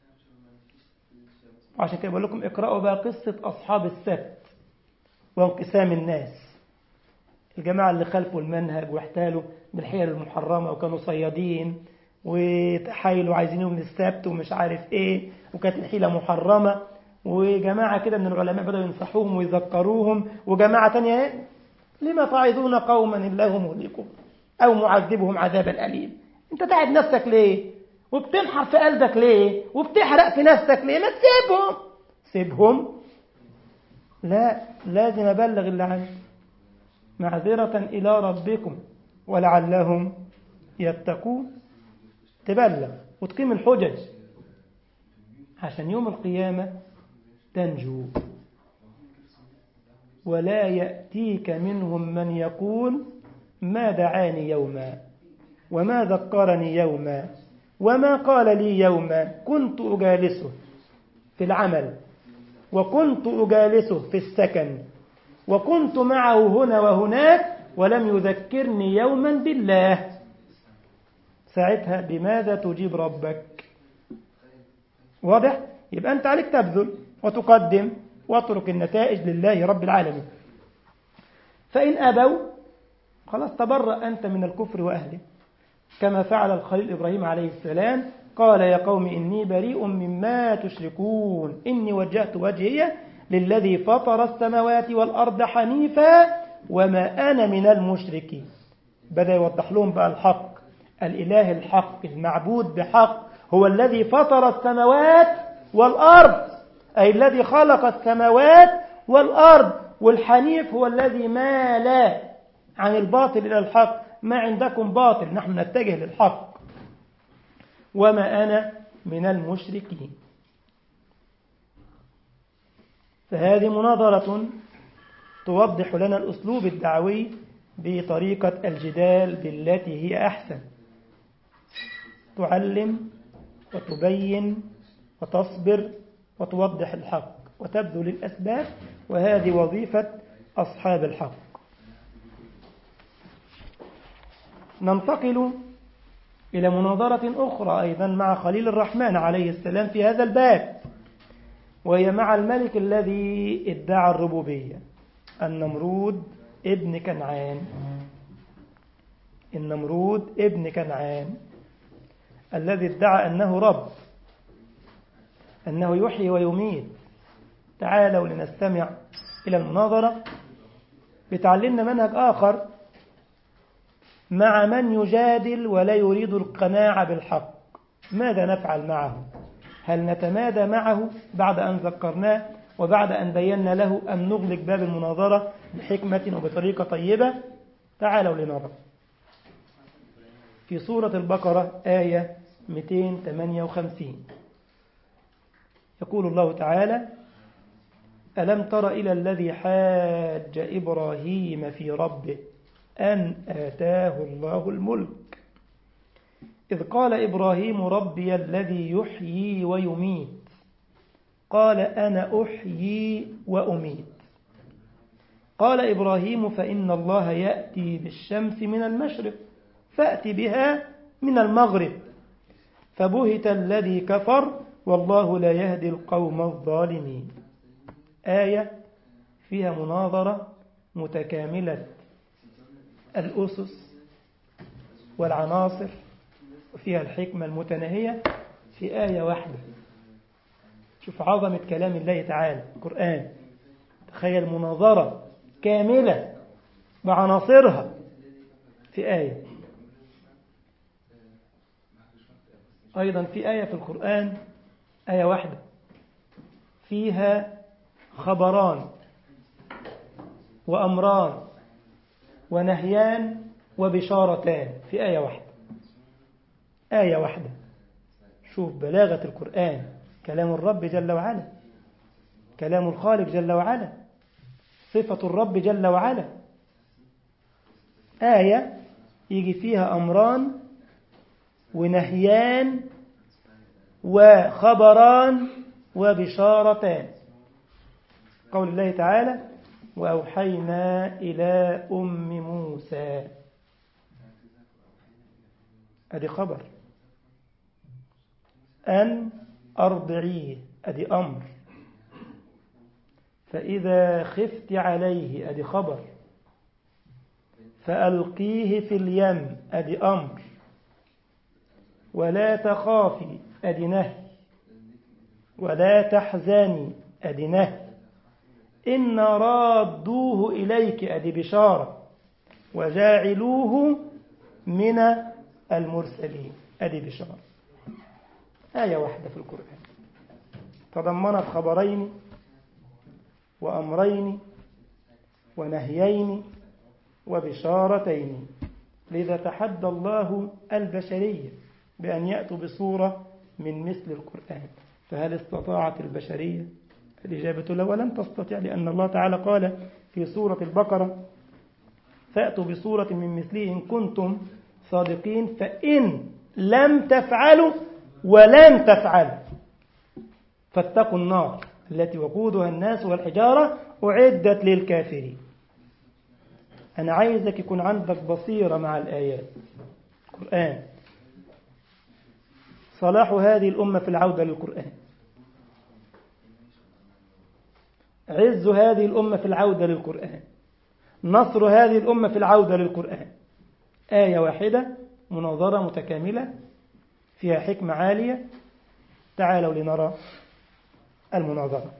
وعشان كده بقول لكم اقرأوا بقى قصة أصحاب السبت وانقسام الناس الجماعة اللي خلفوا المنهج واحتالوا بالحيل المحرمة وكانوا صيادين وتحايلوا عايزين يوم السبت ومش عارف ايه وكانت الحيلة محرمة وجماعة كده من العلماء بدأوا ينصحوهم ويذكروهم وجماعة تانية لما تعظون قوما الله مهلكهم أو معذبهم عذابا أليم انت تعب نفسك ليه وبتنحر في قلبك ليه وبتحرق في نفسك ليه ما تسيبهم سيبهم لا لازم أبلغ اللي عندي معذرة إلى ربكم ولعلهم يتقون تبلغ وتقيم الحجج عشان يوم القيامة تنجو ولا يأتيك منهم من يقول ما دعاني يوما وما ذكرني يوما وما قال لي يوما كنت أجالسه في العمل وكنت أجالسه في السكن وكنت معه هنا وهناك ولم يذكرني يوما بالله ساعتها بماذا تجيب ربك واضح يبقى أنت عليك تبذل وتقدم واترك النتائج لله رب العالمين فإن أبوا خلاص تبرأ أنت من الكفر وأهله كما فعل الخليل إبراهيم عليه السلام قال يا قوم إني بريء مما تشركون إني وجهت وجهي للذي فطر السماوات والأرض حنيفا وما أنا من المشركين بدأ يوضح لهم بقى الحق الإله الحق المعبود بحق هو الذي فطر السماوات والأرض أي الذي خلق السماوات والأرض والحنيف هو الذي مال عن الباطل إلى الحق ما عندكم باطل نحن نتجه للحق وما أنا من المشركين فهذه مناظرة توضح لنا الأسلوب الدعوي بطريقة الجدال بالتي هي أحسن تعلم وتبين وتصبر وتوضح الحق وتبذل الأسباب وهذه وظيفة أصحاب الحق ننتقل إلى مناظرة أخرى أيضا مع خليل الرحمن عليه السلام في هذا الباب وهي مع الملك الذي ادعى الربوبية النمرود ابن كنعان النمرود ابن كنعان الذي ادعى أنه رب أنه يحيي ويميت تعالوا لنستمع إلى المناظرة بتعلمنا منهج آخر مع من يجادل ولا يريد القناعة بالحق ماذا نفعل معه هل نتمادى معه بعد أن ذكرناه وبعد أن بينا له أن نغلق باب المناظرة بحكمة وبطريقة طيبة تعالوا لنرى في سورة البقرة آية 258 يقول الله تعالى ألم تر إلى الذي حاج إبراهيم في ربه أن آتاه الله الملك إذ قال إبراهيم ربي الذي يحيي ويميت قال أنا أحيي وأميت قال إبراهيم فإن الله يأتي بالشمس من المشرق فأت بها من المغرب فبهت الذي كفر والله لا يهدي القوم الظالمين آية فيها مناظرة متكاملة الأسس والعناصر وفيها الحكمة المتناهية في آية واحدة شوف عظمة كلام الله تعالى القرآن تخيل مناظرة كاملة بعناصرها في آية أيضا في آية في القرآن آية واحدة فيها خبران وأمران ونهيان وبشارتان في آية واحدة آية واحدة شوف بلاغة القرآن كلام الرب جل وعلا كلام الخالق جل وعلا صفة الرب جل وعلا آية يجي فيها أمران ونهيان وخبران وبشارتان قول الله تعالى وأوحينا إلى أم موسى أدي خبر أن أرضعيه أدي أمر فإذا خفت عليه أدي خبر فألقيه في اليم أدي أمر ولا تخافي أدي نهي ولا تحزني أدي نهي إن رادوه إليك أدي بشارة وجاعلوه من المرسلين أدي بشارة آية واحدة في القرآن تضمنت خبرين وأمرين ونهيين وبشارتين لذا تحدى الله البشرية بأن يأتوا بصورة من مثل القرآن فهل استطاعت البشرية الإجابة لا ولن تستطيع لأن الله تعالى قال في سورة البقرة فأتوا بصورة من مثله إن كنتم صادقين فإن لم تفعلوا ولن تفعلوا فاتقوا النار التي وقودها الناس والحجارة أعدت للكافرين أنا عايزك يكون عندك بصيرة مع الآيات القرآن صلاح هذه الأمة في العودة للقرآن عز هذه الأمة في العودة للقرآن نصر هذه الأمة في العودة للقرآن آية واحدة مناظرة متكاملة فيها حكمة عالية تعالوا لنرى المناظرة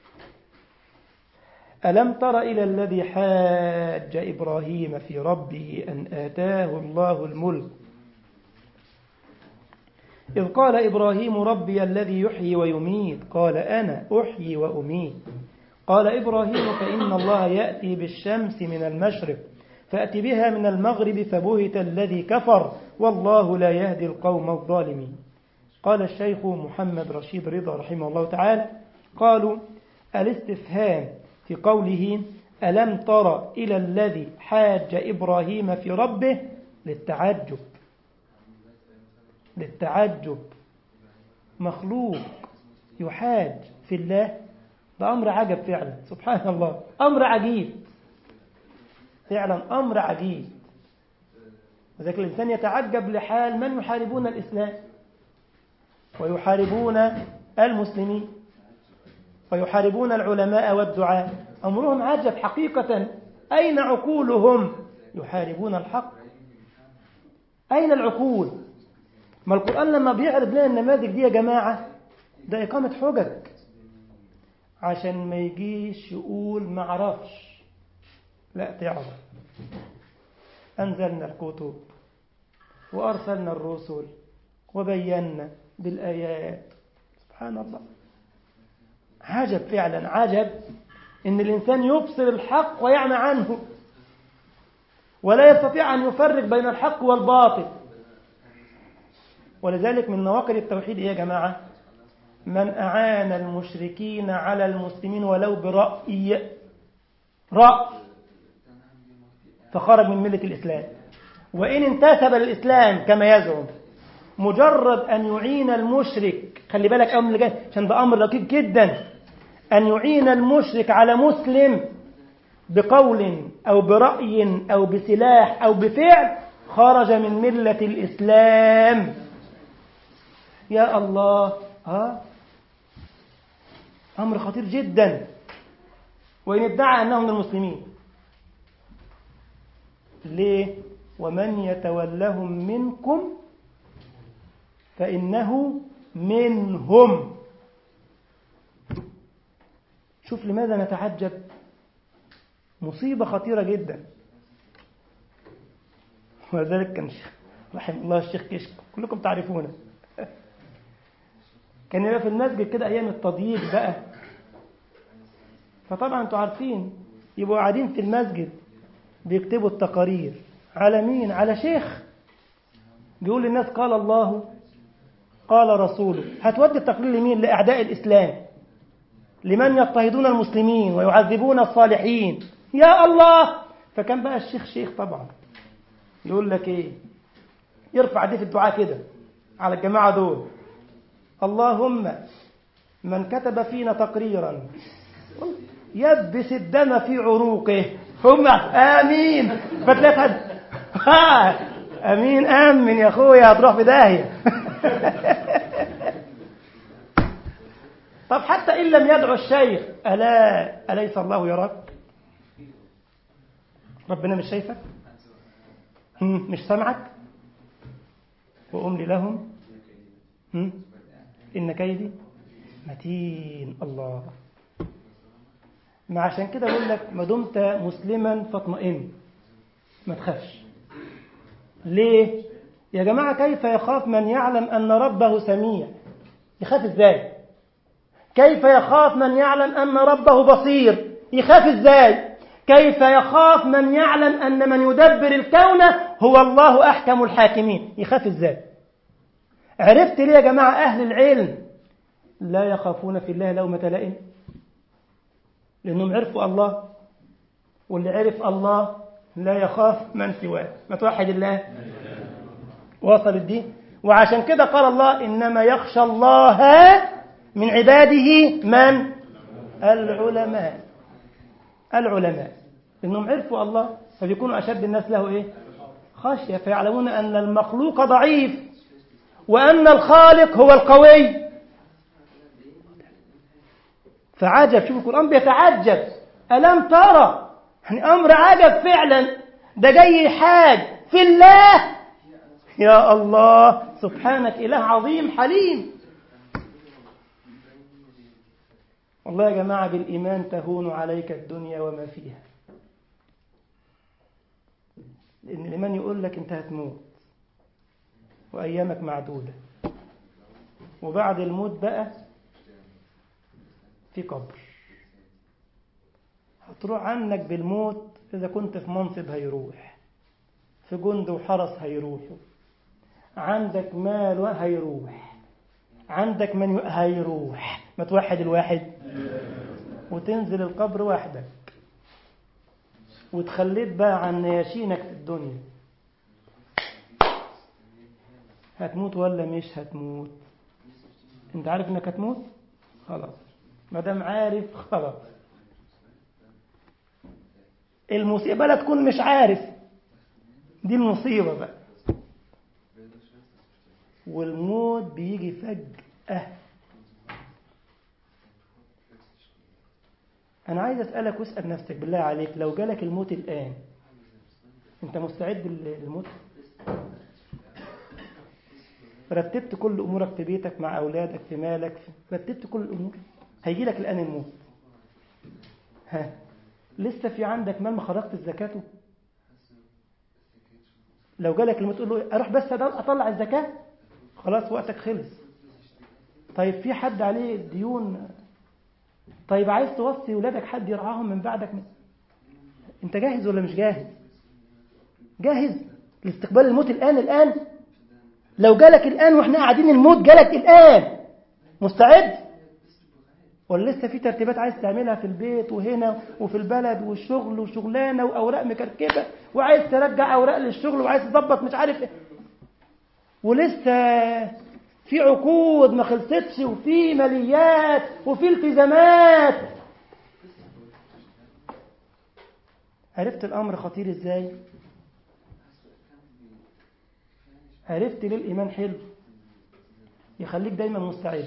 ألم تر إلى الذي حاج إبراهيم في ربه أن آتاه الله الملك إذ قال إبراهيم ربي الذي يحيي ويميت قال أنا أحيي وأميت قال إبراهيم فإن الله يأتي بالشمس من المشرق فأت بها من المغرب فبهت الذي كفر والله لا يهدي القوم الظالمين قال الشيخ محمد رشيد رضا رحمه الله تعالى قالوا الاستفهام في قوله ألم تر إلى الذي حاج إبراهيم في ربه للتعجب للتعجب مخلوق يحاج في الله ده أمر عجب فعلا سبحان الله أمر عجيب فعلا أمر عجيب وذلك الإنسان يتعجب لحال من يحاربون الإسلام ويحاربون المسلمين ويحاربون العلماء والدعاء أمرهم عجب حقيقة أين عقولهم يحاربون الحق أين العقول ما القرآن لما بيعرض لنا النماذج دي يا جماعة ده إقامة حجج عشان ما يجيش يقول ما عرفش لا تعرف أنزلنا الكتب وأرسلنا الرسل وبينا بالآيات سبحان الله عجب فعلا عجب إن الإنسان يبصر الحق ويعمى عنه ولا يستطيع أن يفرق بين الحق والباطل ولذلك من نواقض التوحيد إيه يا جماعة من أعان المشركين على المسلمين ولو برأي رأي فخرج من ملة الإسلام وإن انتسب للإسلام كما يزعم مجرد أن يعين المشرك خلي بالك أمر اللي جاي عشان ده أمر دقيق جدا أن يعين المشرك على مسلم بقول أو برأي أو بسلاح أو بفعل خرج من ملة الإسلام يا الله ها أمر خطير جدا وإن ادعى أنه من المسلمين ليه ومن يتولهم منكم فإنه منهم شوف لماذا نتعجب مصيبة خطيرة جدا ولذلك كان رحمه الله الشيخ كشك كلكم تعرفونه كان يبقى في المسجد كده أيام التضييق بقى فطبعا انتوا عارفين يبقوا قاعدين في المسجد بيكتبوا التقارير على مين على شيخ بيقول للناس قال الله قال رسوله هتودي التقرير لمين لأعداء الإسلام لمن يضطهدون المسلمين ويعذبون الصالحين يا الله فكان بقى الشيخ شيخ طبعا يقول لك ايه يرفع دي في الدعاء كده على الجماعة دول اللهم من كتب فينا تقريرا يبس الدم في عروقه هم امين فتلاقي ها امين امن يا اخويا هتروح في داهيه طب حتى ان لم يدعو الشيخ الا اليس الله يراك ربنا مش شايفك مش سامعك واملي لهم ان كيدي متين الله ما عشان كده بقول لك ما دمت مسلما فاطمئن ما تخافش ليه يا جماعة كيف يخاف من يعلم أن ربه سميع يخاف ازاي كيف يخاف من يعلم أن ربه بصير يخاف إزاي كيف يخاف من يعلم أن من يدبر الكون هو الله أحكم الحاكمين يخاف إزاي عرفت ليه يا جماعة أهل العلم لا يخافون في الله لومة لائم لأنهم عرفوا الله واللي عرف الله لا يخاف من سواه ما توحد الله وصلت دي وعشان كده قال الله إنما يخشى الله من عباده من العلماء العلماء إنهم عرفوا الله فبيكونوا أشد الناس له إيه خشية فيعلمون أن المخلوق ضعيف وأن الخالق هو القوي فعجب شوف القرآن بيتعجب ألم ترى يعني أمر عجب فعلا ده جاي حاج في الله يا الله سبحانك إله عظيم حليم والله يا جماعة بالإيمان تهون عليك الدنيا وما فيها لأن الإيمان يقول لك أنت هتموت وأيامك معدودة وبعد الموت بقى في قبر هتروح عنك بالموت إذا كنت في منصب هيروح في جند وحرس هيروحوا عندك مال هيروح عندك من هيروح ما توحد الواحد وتنزل القبر وحدك وتخليت بقى عن نياشينك في الدنيا هتموت ولا مش هتموت انت عارف انك هتموت خلاص ما دام عارف خلاص المصيبه لا تكون مش عارف دي المصيبه بقى والموت بيجي فجأة أنا عايز أسألك واسأل نفسك بالله عليك لو جالك الموت الآن أنت مستعد للموت؟ رتبت كل أمورك في بيتك مع أولادك في مالك رتبت كل الأمور هيجي لك الآن الموت ها لسه في عندك مال ما خرجت زكاته لو جالك الموت تقول له أروح بس أطلع الزكاة خلاص وقتك خلص طيب في حد عليه ديون طيب عايز توصي ولادك حد يرعاهم من بعدك من... انت جاهز ولا مش جاهز جاهز لاستقبال الموت الآن الآن لو جالك الآن واحنا قاعدين الموت جالك الآن مستعد ولا لسه في ترتيبات عايز تعملها في البيت وهنا وفي البلد والشغل وشغلانه واوراق مكركبه وعايز ترجع اوراق للشغل وعايز تظبط مش عارف ايه ولسه في عقود ما خلصتش وفي ماليات وفي التزامات عرفت الأمر خطير إزاي عرفت ليه الإيمان حلو يخليك دايما مستعد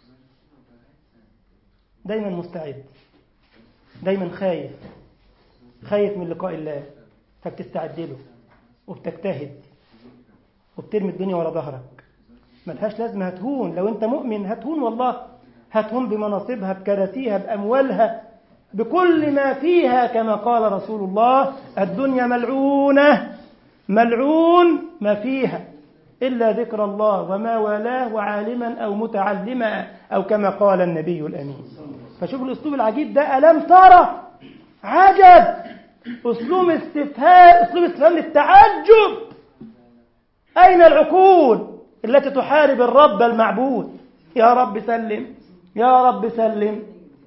دايما مستعد دايما خايف خايف من لقاء الله فبتستعد له وبتجتهد وبترمي الدنيا ورا ظهرك ملهاش لازمة هتهون لو انت مؤمن هتهون والله هتهون بمناصبها بكراسيها بأموالها بكل ما فيها كما قال رسول الله الدنيا ملعونة ملعون ما فيها إلا ذكر الله وما والاه وعالما أو متعلما أو كما قال النبي الأمين فشوف الأسلوب العجيب ده ألم ترى عجب أسلوب استفهام أسلوب استفهام للتعجب أين العقول التي تحارب الرب المعبود يا رب سلم يا رب سلم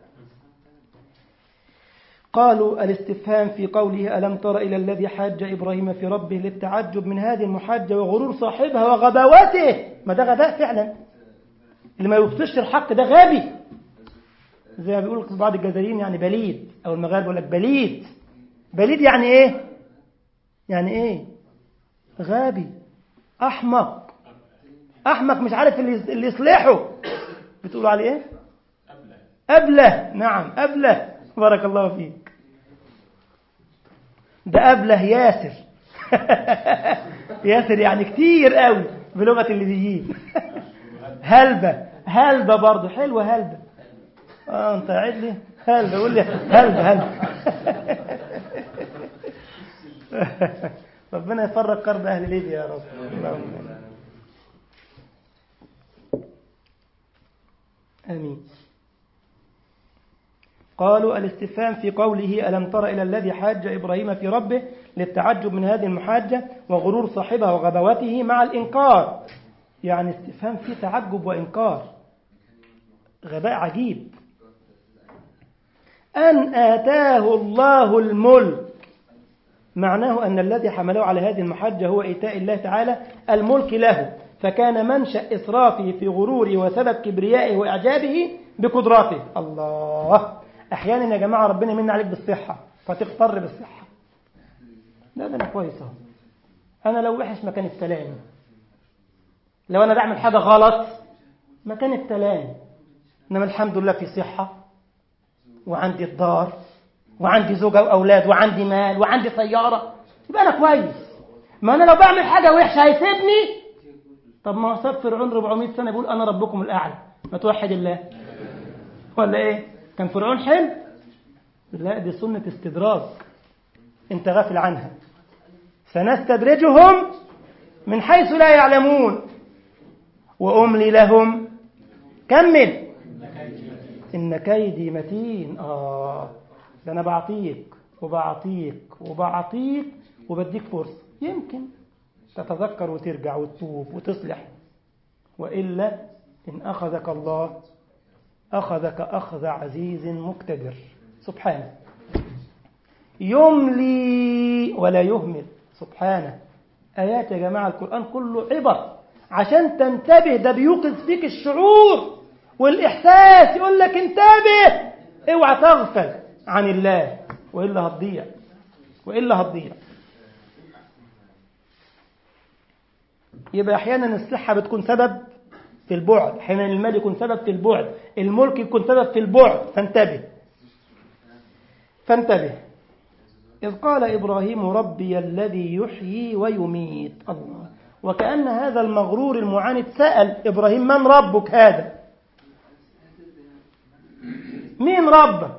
قالوا الاستفهام في قوله ألم تر إلى الذي حاج إبراهيم في ربه للتعجب من هذه المحاجة وغرور صاحبها وغباوته ما ده غباء فعلا اللي ما يبصش الحق ده غبي زي ما بيقول بعض الجزائريين يعني بليد أو المغاربة يقول لك بليد بليد يعني إيه يعني إيه غبي أحمق أحمق مش عارف اللي, اللي يصلحه بتقولوا عليه إيه أبله نعم أبله بارك الله فيك ده أبله ياسر ياسر يعني كتير قوي بلغة الليبيين هلبة هلبة برضه حلوة هلبة اه انت قاعد لي هلبة قول لي هلبة هلبة ربنا يفرق كرب أهل ليبيا يا رب اللهم آمين قالوا الاستفهام في قوله ألم تر إلى الذي حاج إبراهيم في ربه للتعجب من هذه المحاجة وغرور صاحبها وغباوته مع الإنكار يعني استفهام فيه تعجب وإنكار غباء عجيب أن آتاه الله الملك معناه أن الذي حمله على هذه المحجة هو إيتاء الله تعالى الملك له فكان منشأ إسرافه في غروره وسبب كبريائه وإعجابه بقدراته الله أحيانا يا جماعة ربنا يمن عليك بالصحة فتغتر بالصحة لا ده أنا كويس أهو أنا لو وحش مكان التلام لو أنا بعمل حاجة غلط مكان التلام إنما الحمد لله في صحة وعندي الدار وعندي زوجة وأولاد وعندي مال وعندي سيارة يبقى أنا كويس ما أنا لو بعمل حاجة وحشة هيسيبني طب ما ساب فرعون 400 سنة بيقول أنا ربكم الأعلى ما توحد الله ولا إيه كان فرعون حلو لا دي سنة استدراج انت غافل عنها سنستدرجهم من حيث لا يعلمون وأملي لهم كمل إن كيدي متين آه ده أنا بعطيك وبعطيك وبعطيك وبديك فرصة يمكن تتذكر وترجع وتتوب وتصلح وإلا إن أخذك الله أخذك أخذ عزيز مقتدر سبحانه يملي ولا يهمل سبحانه آيات يا جماعة القرآن كله عبر عشان تنتبه ده بيوقظ فيك الشعور والإحساس يقول لك انتبه اوعى تغفل عن الله وإلا هتضيع وإلا هتضيع يبقى أحيانا الصحة بتكون سبب في البعد أحيانا المال يكون سبب في البعد الملك يكون سبب في البعد فانتبه فانتبه إذ قال إبراهيم ربي الذي يحيي ويميت الله وكأن هذا المغرور المعاند سأل إبراهيم من ربك هذا مين ربك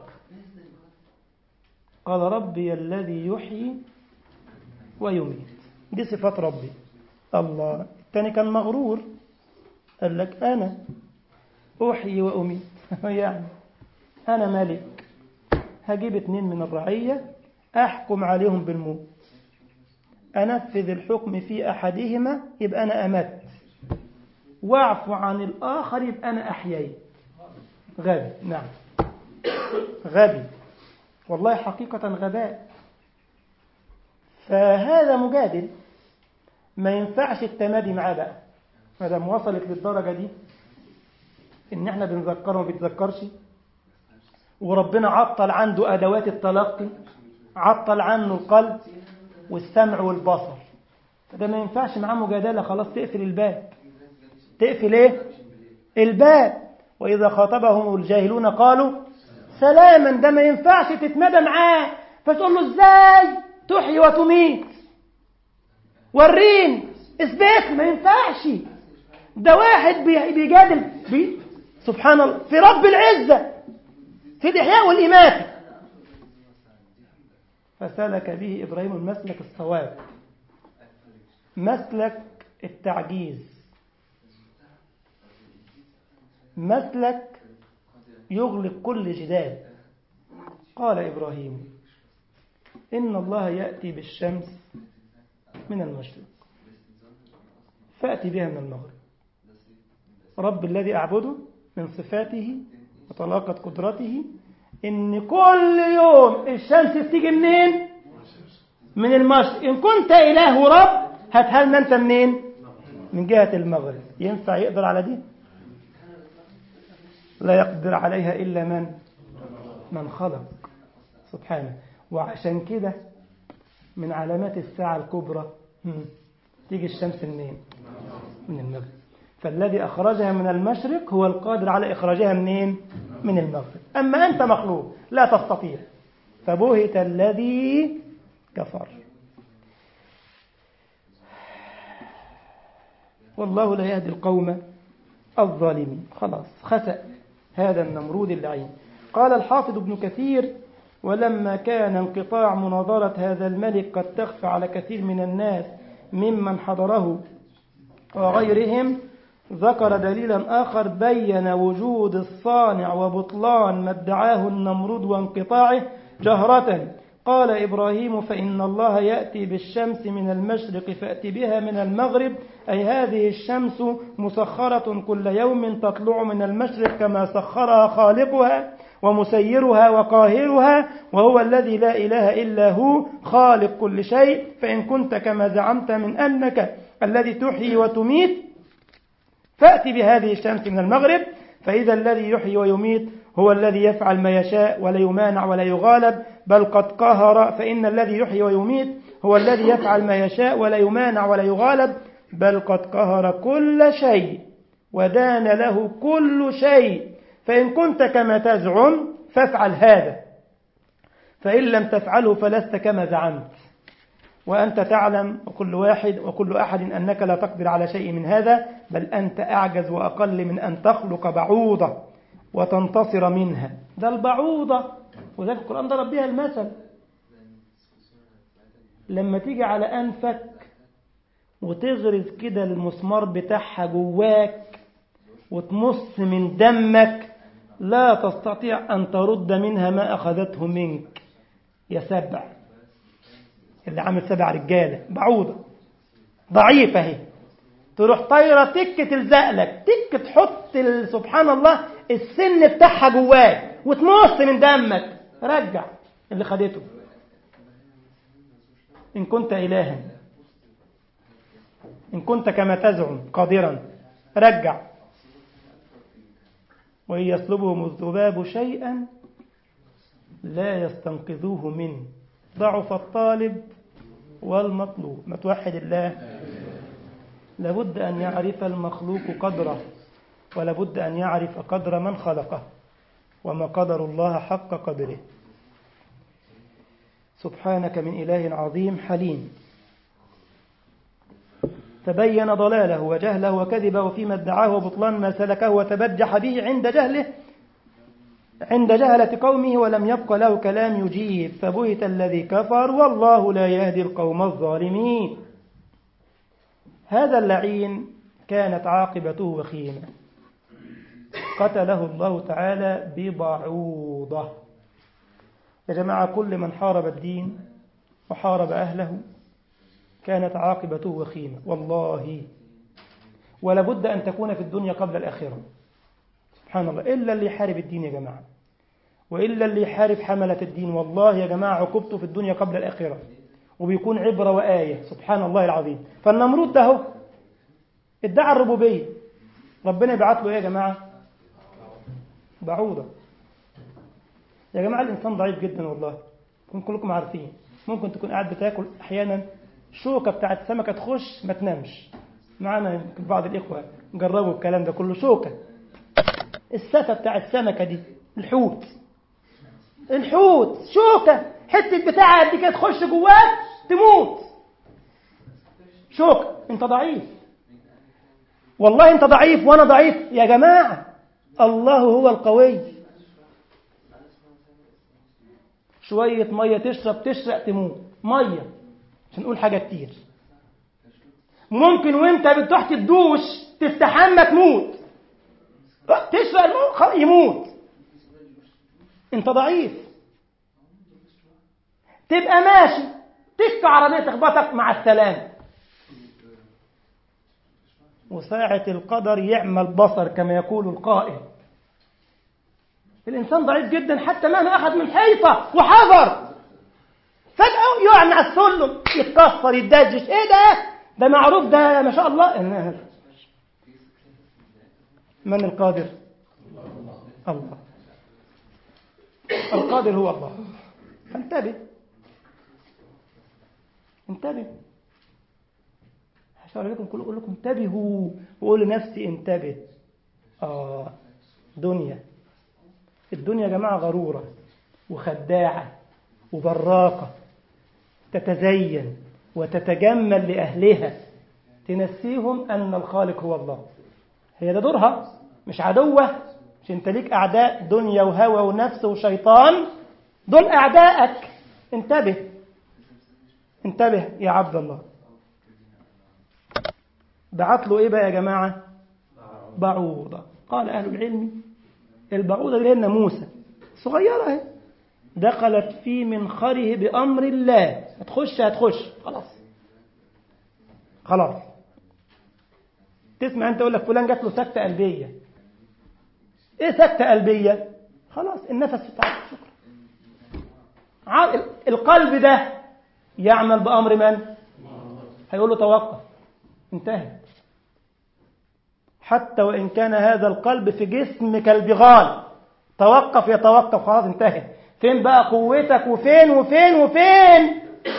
قال ربي الذي يحيي ويميت دي صفات ربي الله الثاني كان مغرور قال لك أنا أحيي وأميت يعني أنا ملك هجيب اتنين من الرعية أحكم عليهم بالموت أنفذ الحكم في أحدهما يبقى أنا أمت واعفو عن الآخر يبقى أنا أحييت غبي نعم غبي والله حقيقة غباء فهذا مجادل ما ينفعش التمادي معاه بقى ما دام وصلت للدرجة دي إن إحنا بنذكره وما بيتذكرش وربنا عطل عنده أدوات التلقي عطل عنه القلب والسمع والبصر فده ما ينفعش معاه مجادلة خلاص تقفل الباب تقفل ايه الباب وإذا خاطبهم الجاهلون قالوا سلاما ده ما ينفعش تتمدى معاه فتقول له ازاي تحيي وتميت ورين اثبت ما ينفعش ده واحد بيجادل بي سبحان الله في رب العزة في الإحياء والإماتة فسلك به إبراهيم المسلك الصواب مسلك التعجيز مسلك يغلق كل جدال قال إبراهيم إن الله يأتي بالشمس من المشرق فأتي بها من المغرب رب الذي أعبده من صفاته وطلاقة قدرته إن كل يوم الشمس تيجي منين من المشرق إن كنت إله ورب هاتها لنا أنت منين من جهة المغرب ينفع يقدر على دي لا يقدر عليها إلا من من خلق سبحانه وعشان كده من علامات الساعة الكبرى تيجي الشمس منين من المغرب فالذي أخرجها من المشرق هو القادر على إخراجها منين من المغرب أما أنت مخلوق لا تستطيع فبهت الذي كفر والله لا يهدي القوم الظالمين خلاص خسأ هذا النمرود اللعين قال الحافظ ابن كثير ولما كان انقطاع مناظرة هذا الملك قد تخفى على كثير من الناس ممن حضره وغيرهم ذكر دليلا آخر بين وجود الصانع وبطلان ما ادعاه النمرود وانقطاعه جهرة قال إبراهيم فإن الله يأتي بالشمس من المشرق فأتي بها من المغرب أي هذه الشمس مسخرة كل يوم تطلع من المشرق كما سخرها خالقها ومسيرها وقاهرها وهو الذي لا إله إلا هو خالق كل شيء فإن كنت كما زعمت من أنك الذي تحيي وتميت فأتي بهذه الشمس من المغرب فإذا الذي يحيي ويميت هو الذي يفعل ما يشاء ولا يمانع ولا يغالب بل قد قهر فإن الذي يحيي ويميت هو الذي يفعل ما يشاء ولا يمانع ولا يغالب بل قد قهر كل شيء ودان له كل شيء فإن كنت كما تزعم فافعل هذا فإن لم تفعله فلست كما زعمت وأنت تعلم وكل واحد وكل أحد أنك لا تقدر على شيء من هذا بل أنت أعجز وأقل من أن تخلق بعوضة وتنتصر منها ده البعوضة وذلك القرآن ضرب بها المثل لما تيجي على أنفك وتغرز كده المسمار بتاعها جواك وتمص من دمك لا تستطيع أن ترد منها ما أخذته منك يا سبع اللي عامل سبع رجالة بعوضة ضعيفة اهي تروح طايرة تك تلزق لك تك تحط سبحان الله السن بتاعها جواك وتمص من دمك رجع اللي خدته إن كنت إلها إن كنت كما تزعم قادرا رجع وإن يسلبهم الذباب شيئا لا يستنقذوه منه ضعف الطالب والمطلوب ما توحد الله لابد أن يعرف المخلوق قدره ولابد أن يعرف قدر من خلقه وما قدر الله حق قدره سبحانك من إله عظيم حليم تبين ضلاله وجهله وكذبه فيما ادعاه وبطلان ما سلكه وتبجح به عند جهله عند جهلة قومه ولم يبق له كلام يجيب فبهت الذي كفر والله لا يهدي القوم الظالمين هذا اللعين كانت عاقبته وخيمة قتله الله تعالى ببعوضة يا جماعة كل من حارب الدين وحارب أهله كانت عاقبته وخيمة والله ولابد أن تكون في الدنيا قبل الآخرة سبحان الله إلا اللي يحارب الدين يا جماعة وإلا اللي يحارب حملة الدين والله يا جماعة عقوبته في الدنيا قبل الآخرة وبيكون عبرة وآية سبحان الله العظيم فالنمرود ده هو ادعى الربوبية ربنا يبعت له ايه يا جماعة بعوضة يا جماعة الإنسان ضعيف جدا والله كن كلكم عارفين ممكن تكون قاعد بتاكل أحيانا شوكة بتاعت سمكة تخش ما تنامش معانا بعض الإخوة جربوا الكلام ده كله شوكة السفة بتاع السمكة دي الحوت الحوت شوكة حتة بتاعها قد كده تخش جواك تموت شوكة انت ضعيف والله انت ضعيف وانا ضعيف يا جماعة الله هو القوي شوية مية تشرب تشرق تموت مية مش نقول حاجة كتير ممكن وانت بتروح تدوش تستحمى تموت تشرق الموت يموت انت ضعيف تبقى ماشي تشكى عربية تخبطك مع السلامة وساعة القدر يعمل بصر كما يقول القائل الإنسان ضعيف جدا حتى مهما أخذ من حيطة وحذر فجأة يقع مع السلم يتكسر يتدجش إيه ده ده معروف ده ما شاء الله من القادر الله القادر هو الله فانتبه انتبه هشاور لكم كل اقول لكم انتبهوا واقول لنفسي انتبه اه دنيا الدنيا يا جماعه غروره وخداعه وبراقه تتزين وتتجمل لاهلها تنسيهم ان الخالق هو الله هي ده دورها مش عدوه مش انت ليك اعداء دنيا وهوى ونفس وشيطان دول اعدائك انتبه انتبه يا عبد الله بعت له ايه بقى يا جماعه بعوضة قال أهل العلم البعوضة اللي هي الناموسة صغيرة اهي دخلت في منخره بأمر الله هتخش هتخش خلاص خلاص تسمع انت يقول لك فلان جات له سكتة قلبية ايه سكتة قلبية خلاص النفس بتاعك شكرا القلب ده يعمل بأمر من هيقول له توقف انتهى حتى وإن كان هذا القلب في جسم كالبغال توقف يتوقف خلاص انتهى فين بقى قوتك وفين وفين وفين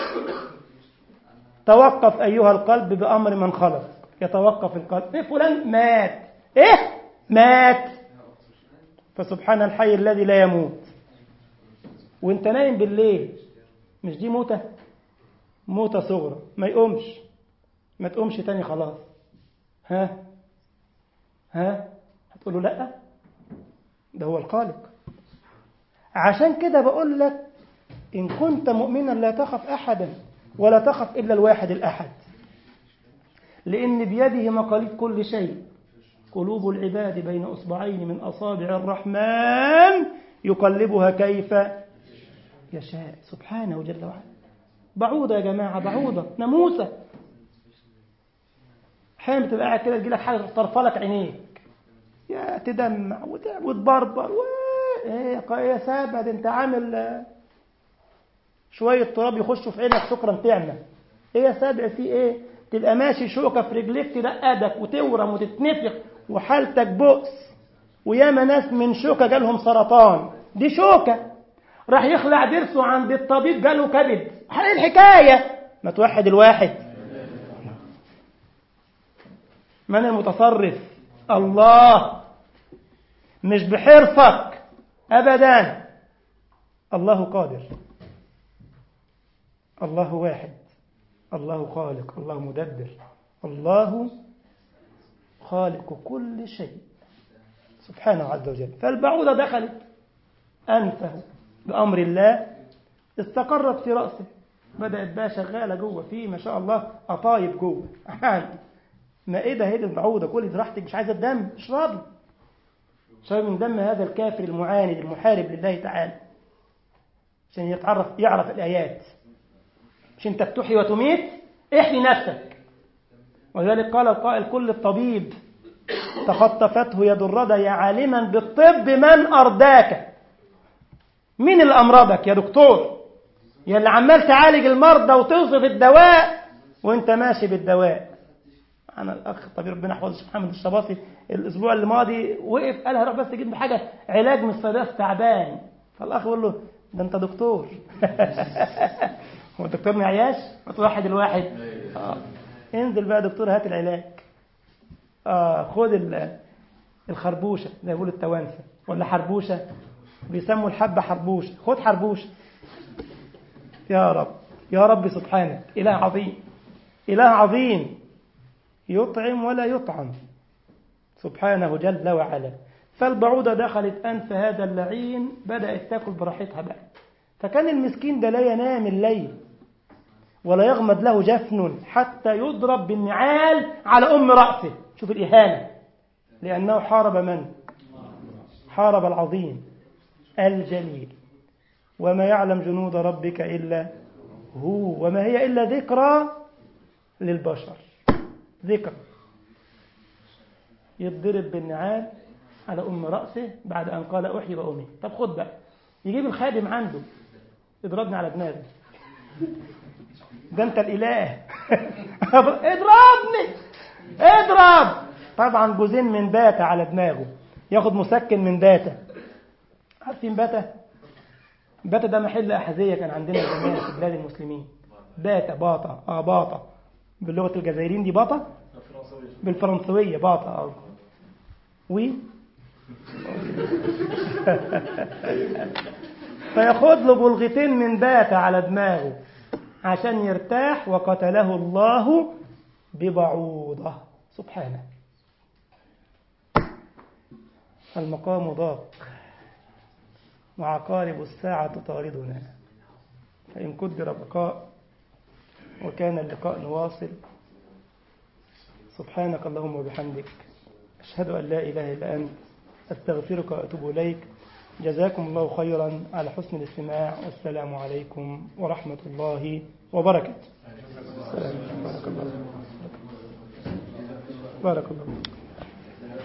توقف أيها القلب بأمر من خلق يتوقف القلب إيه فلان مات إيه مات فسبحان الحي الذي لا يموت وانت نايم بالليل مش دي موتة موتة صغرى ما يقومش ما تقومش تاني خلاص ها ها هتقول له لا ده هو الخالق عشان كده بقول لك إن كنت مؤمنا لا تخف أحدا ولا تخف إلا الواحد الأحد لأن بيده مقاليد كل شيء قلوب العباد بين أصبعين من أصابع الرحمن يقلبها كيف يشاء سبحانه جل وعلا بعوضة يا جماعة بعوضة ناموسة أحيانا بتبقى قاعد كده تجيلك حاجة تطرفلك عينيك يا تدمع وتبربر و... ايه يا سابع ده انت عامل شوية تراب يخشوا في عينك شكرا تعمى ايه يا سابع في ايه تبقى ماشي شوكة في رجليك تدقدك وتورم وتتنفخ وحالتك بؤس وياما ناس من شوكة جالهم سرطان دي شوكة راح يخلع ضرسه عند الطبيب جاله كبد ايه الحكاية ما توحد الواحد من المتصرف الله مش بحرصك أبدا الله قادر الله واحد الله خالق الله مدبر الله خالق كل شيء سبحانه عز وجل فالبعوضة دخلت أنفه بأمر الله استقرت في رأسه بدأت بقى شغالة جوه في ما شاء الله قطايب جوه مائدة هي البعوضة كل راحتك مش عايزة الدم اشربي اشربي من دم هذا الكافر المعاند المحارب لله تعالى عشان يتعرف يعرف الآيات مش انت بتحيي وتميت احيي نفسك ولذلك قال القائل كل الطبيب تخطفته يد الردى يا عالما بالطب من أرداك مين اللي أمرضك يا دكتور يا اللي عمال تعالج المرضى وتوصف الدواء وانت ماشي بالدواء انا الاخ طبيب ربنا يحفظه الشيخ محمد الشباطي الاسبوع الماضي وقف قال هروح بس اجيب حاجه علاج من الصيدليه تعبان فالاخ يقول له ده انت دكتور هو الدكتور ما عياش واحد الواحد آه. انزل بقى دكتور هات العلاج آه خد الخربوشه زي ما بيقولوا التوانسه ولا حربوشه بيسموا الحبه حربوشه خد حربوشه يا رب يا رب سبحانك اله عظيم اله عظيم يطعم ولا يطعم سبحانه جل وعلا فالبعوضة دخلت أنف هذا اللعين بدأت تاكل براحتها بقى فكان المسكين ده لا ينام الليل ولا يغمد له جفن حتى يضرب بالنعال على أم رأسه شوف الإهانة لأنه حارب من؟ حارب العظيم الجليل وما يعلم جنود ربك إلا هو وما هي إلا ذكرى للبشر ذكر يتضرب بالنعال على أم رأسه بعد أن قال أحيي وأمي طب خد بقى يجيب الخادم عنده اضربني على دماغي ده أنت الإله اضربني اضرب طبعا جوزين من باتا على دماغه ياخد مسكن من باتا عارفين باتا باتا ده محل أحذية كان عندنا زمان في بلاد المسلمين باتا باطا اه باطا باللغة الجزائريين دي باطا بالفرنسوية باطا اه وي فياخد له بلغتين من باتا على دماغه عشان يرتاح وقتله الله ببعوضة سبحانه المقام ضاق وعقارب الساعة تطاردنا فإن قدر بقاء وكان اللقاء نواصل سبحانك اللهم وبحمدك أشهد أن لا إله إلا أنت أستغفرك وأتوب إليك جزاكم الله خيرا على حسن الاستماع والسلام عليكم ورحمة الله وبركاته بارك الله بارك الله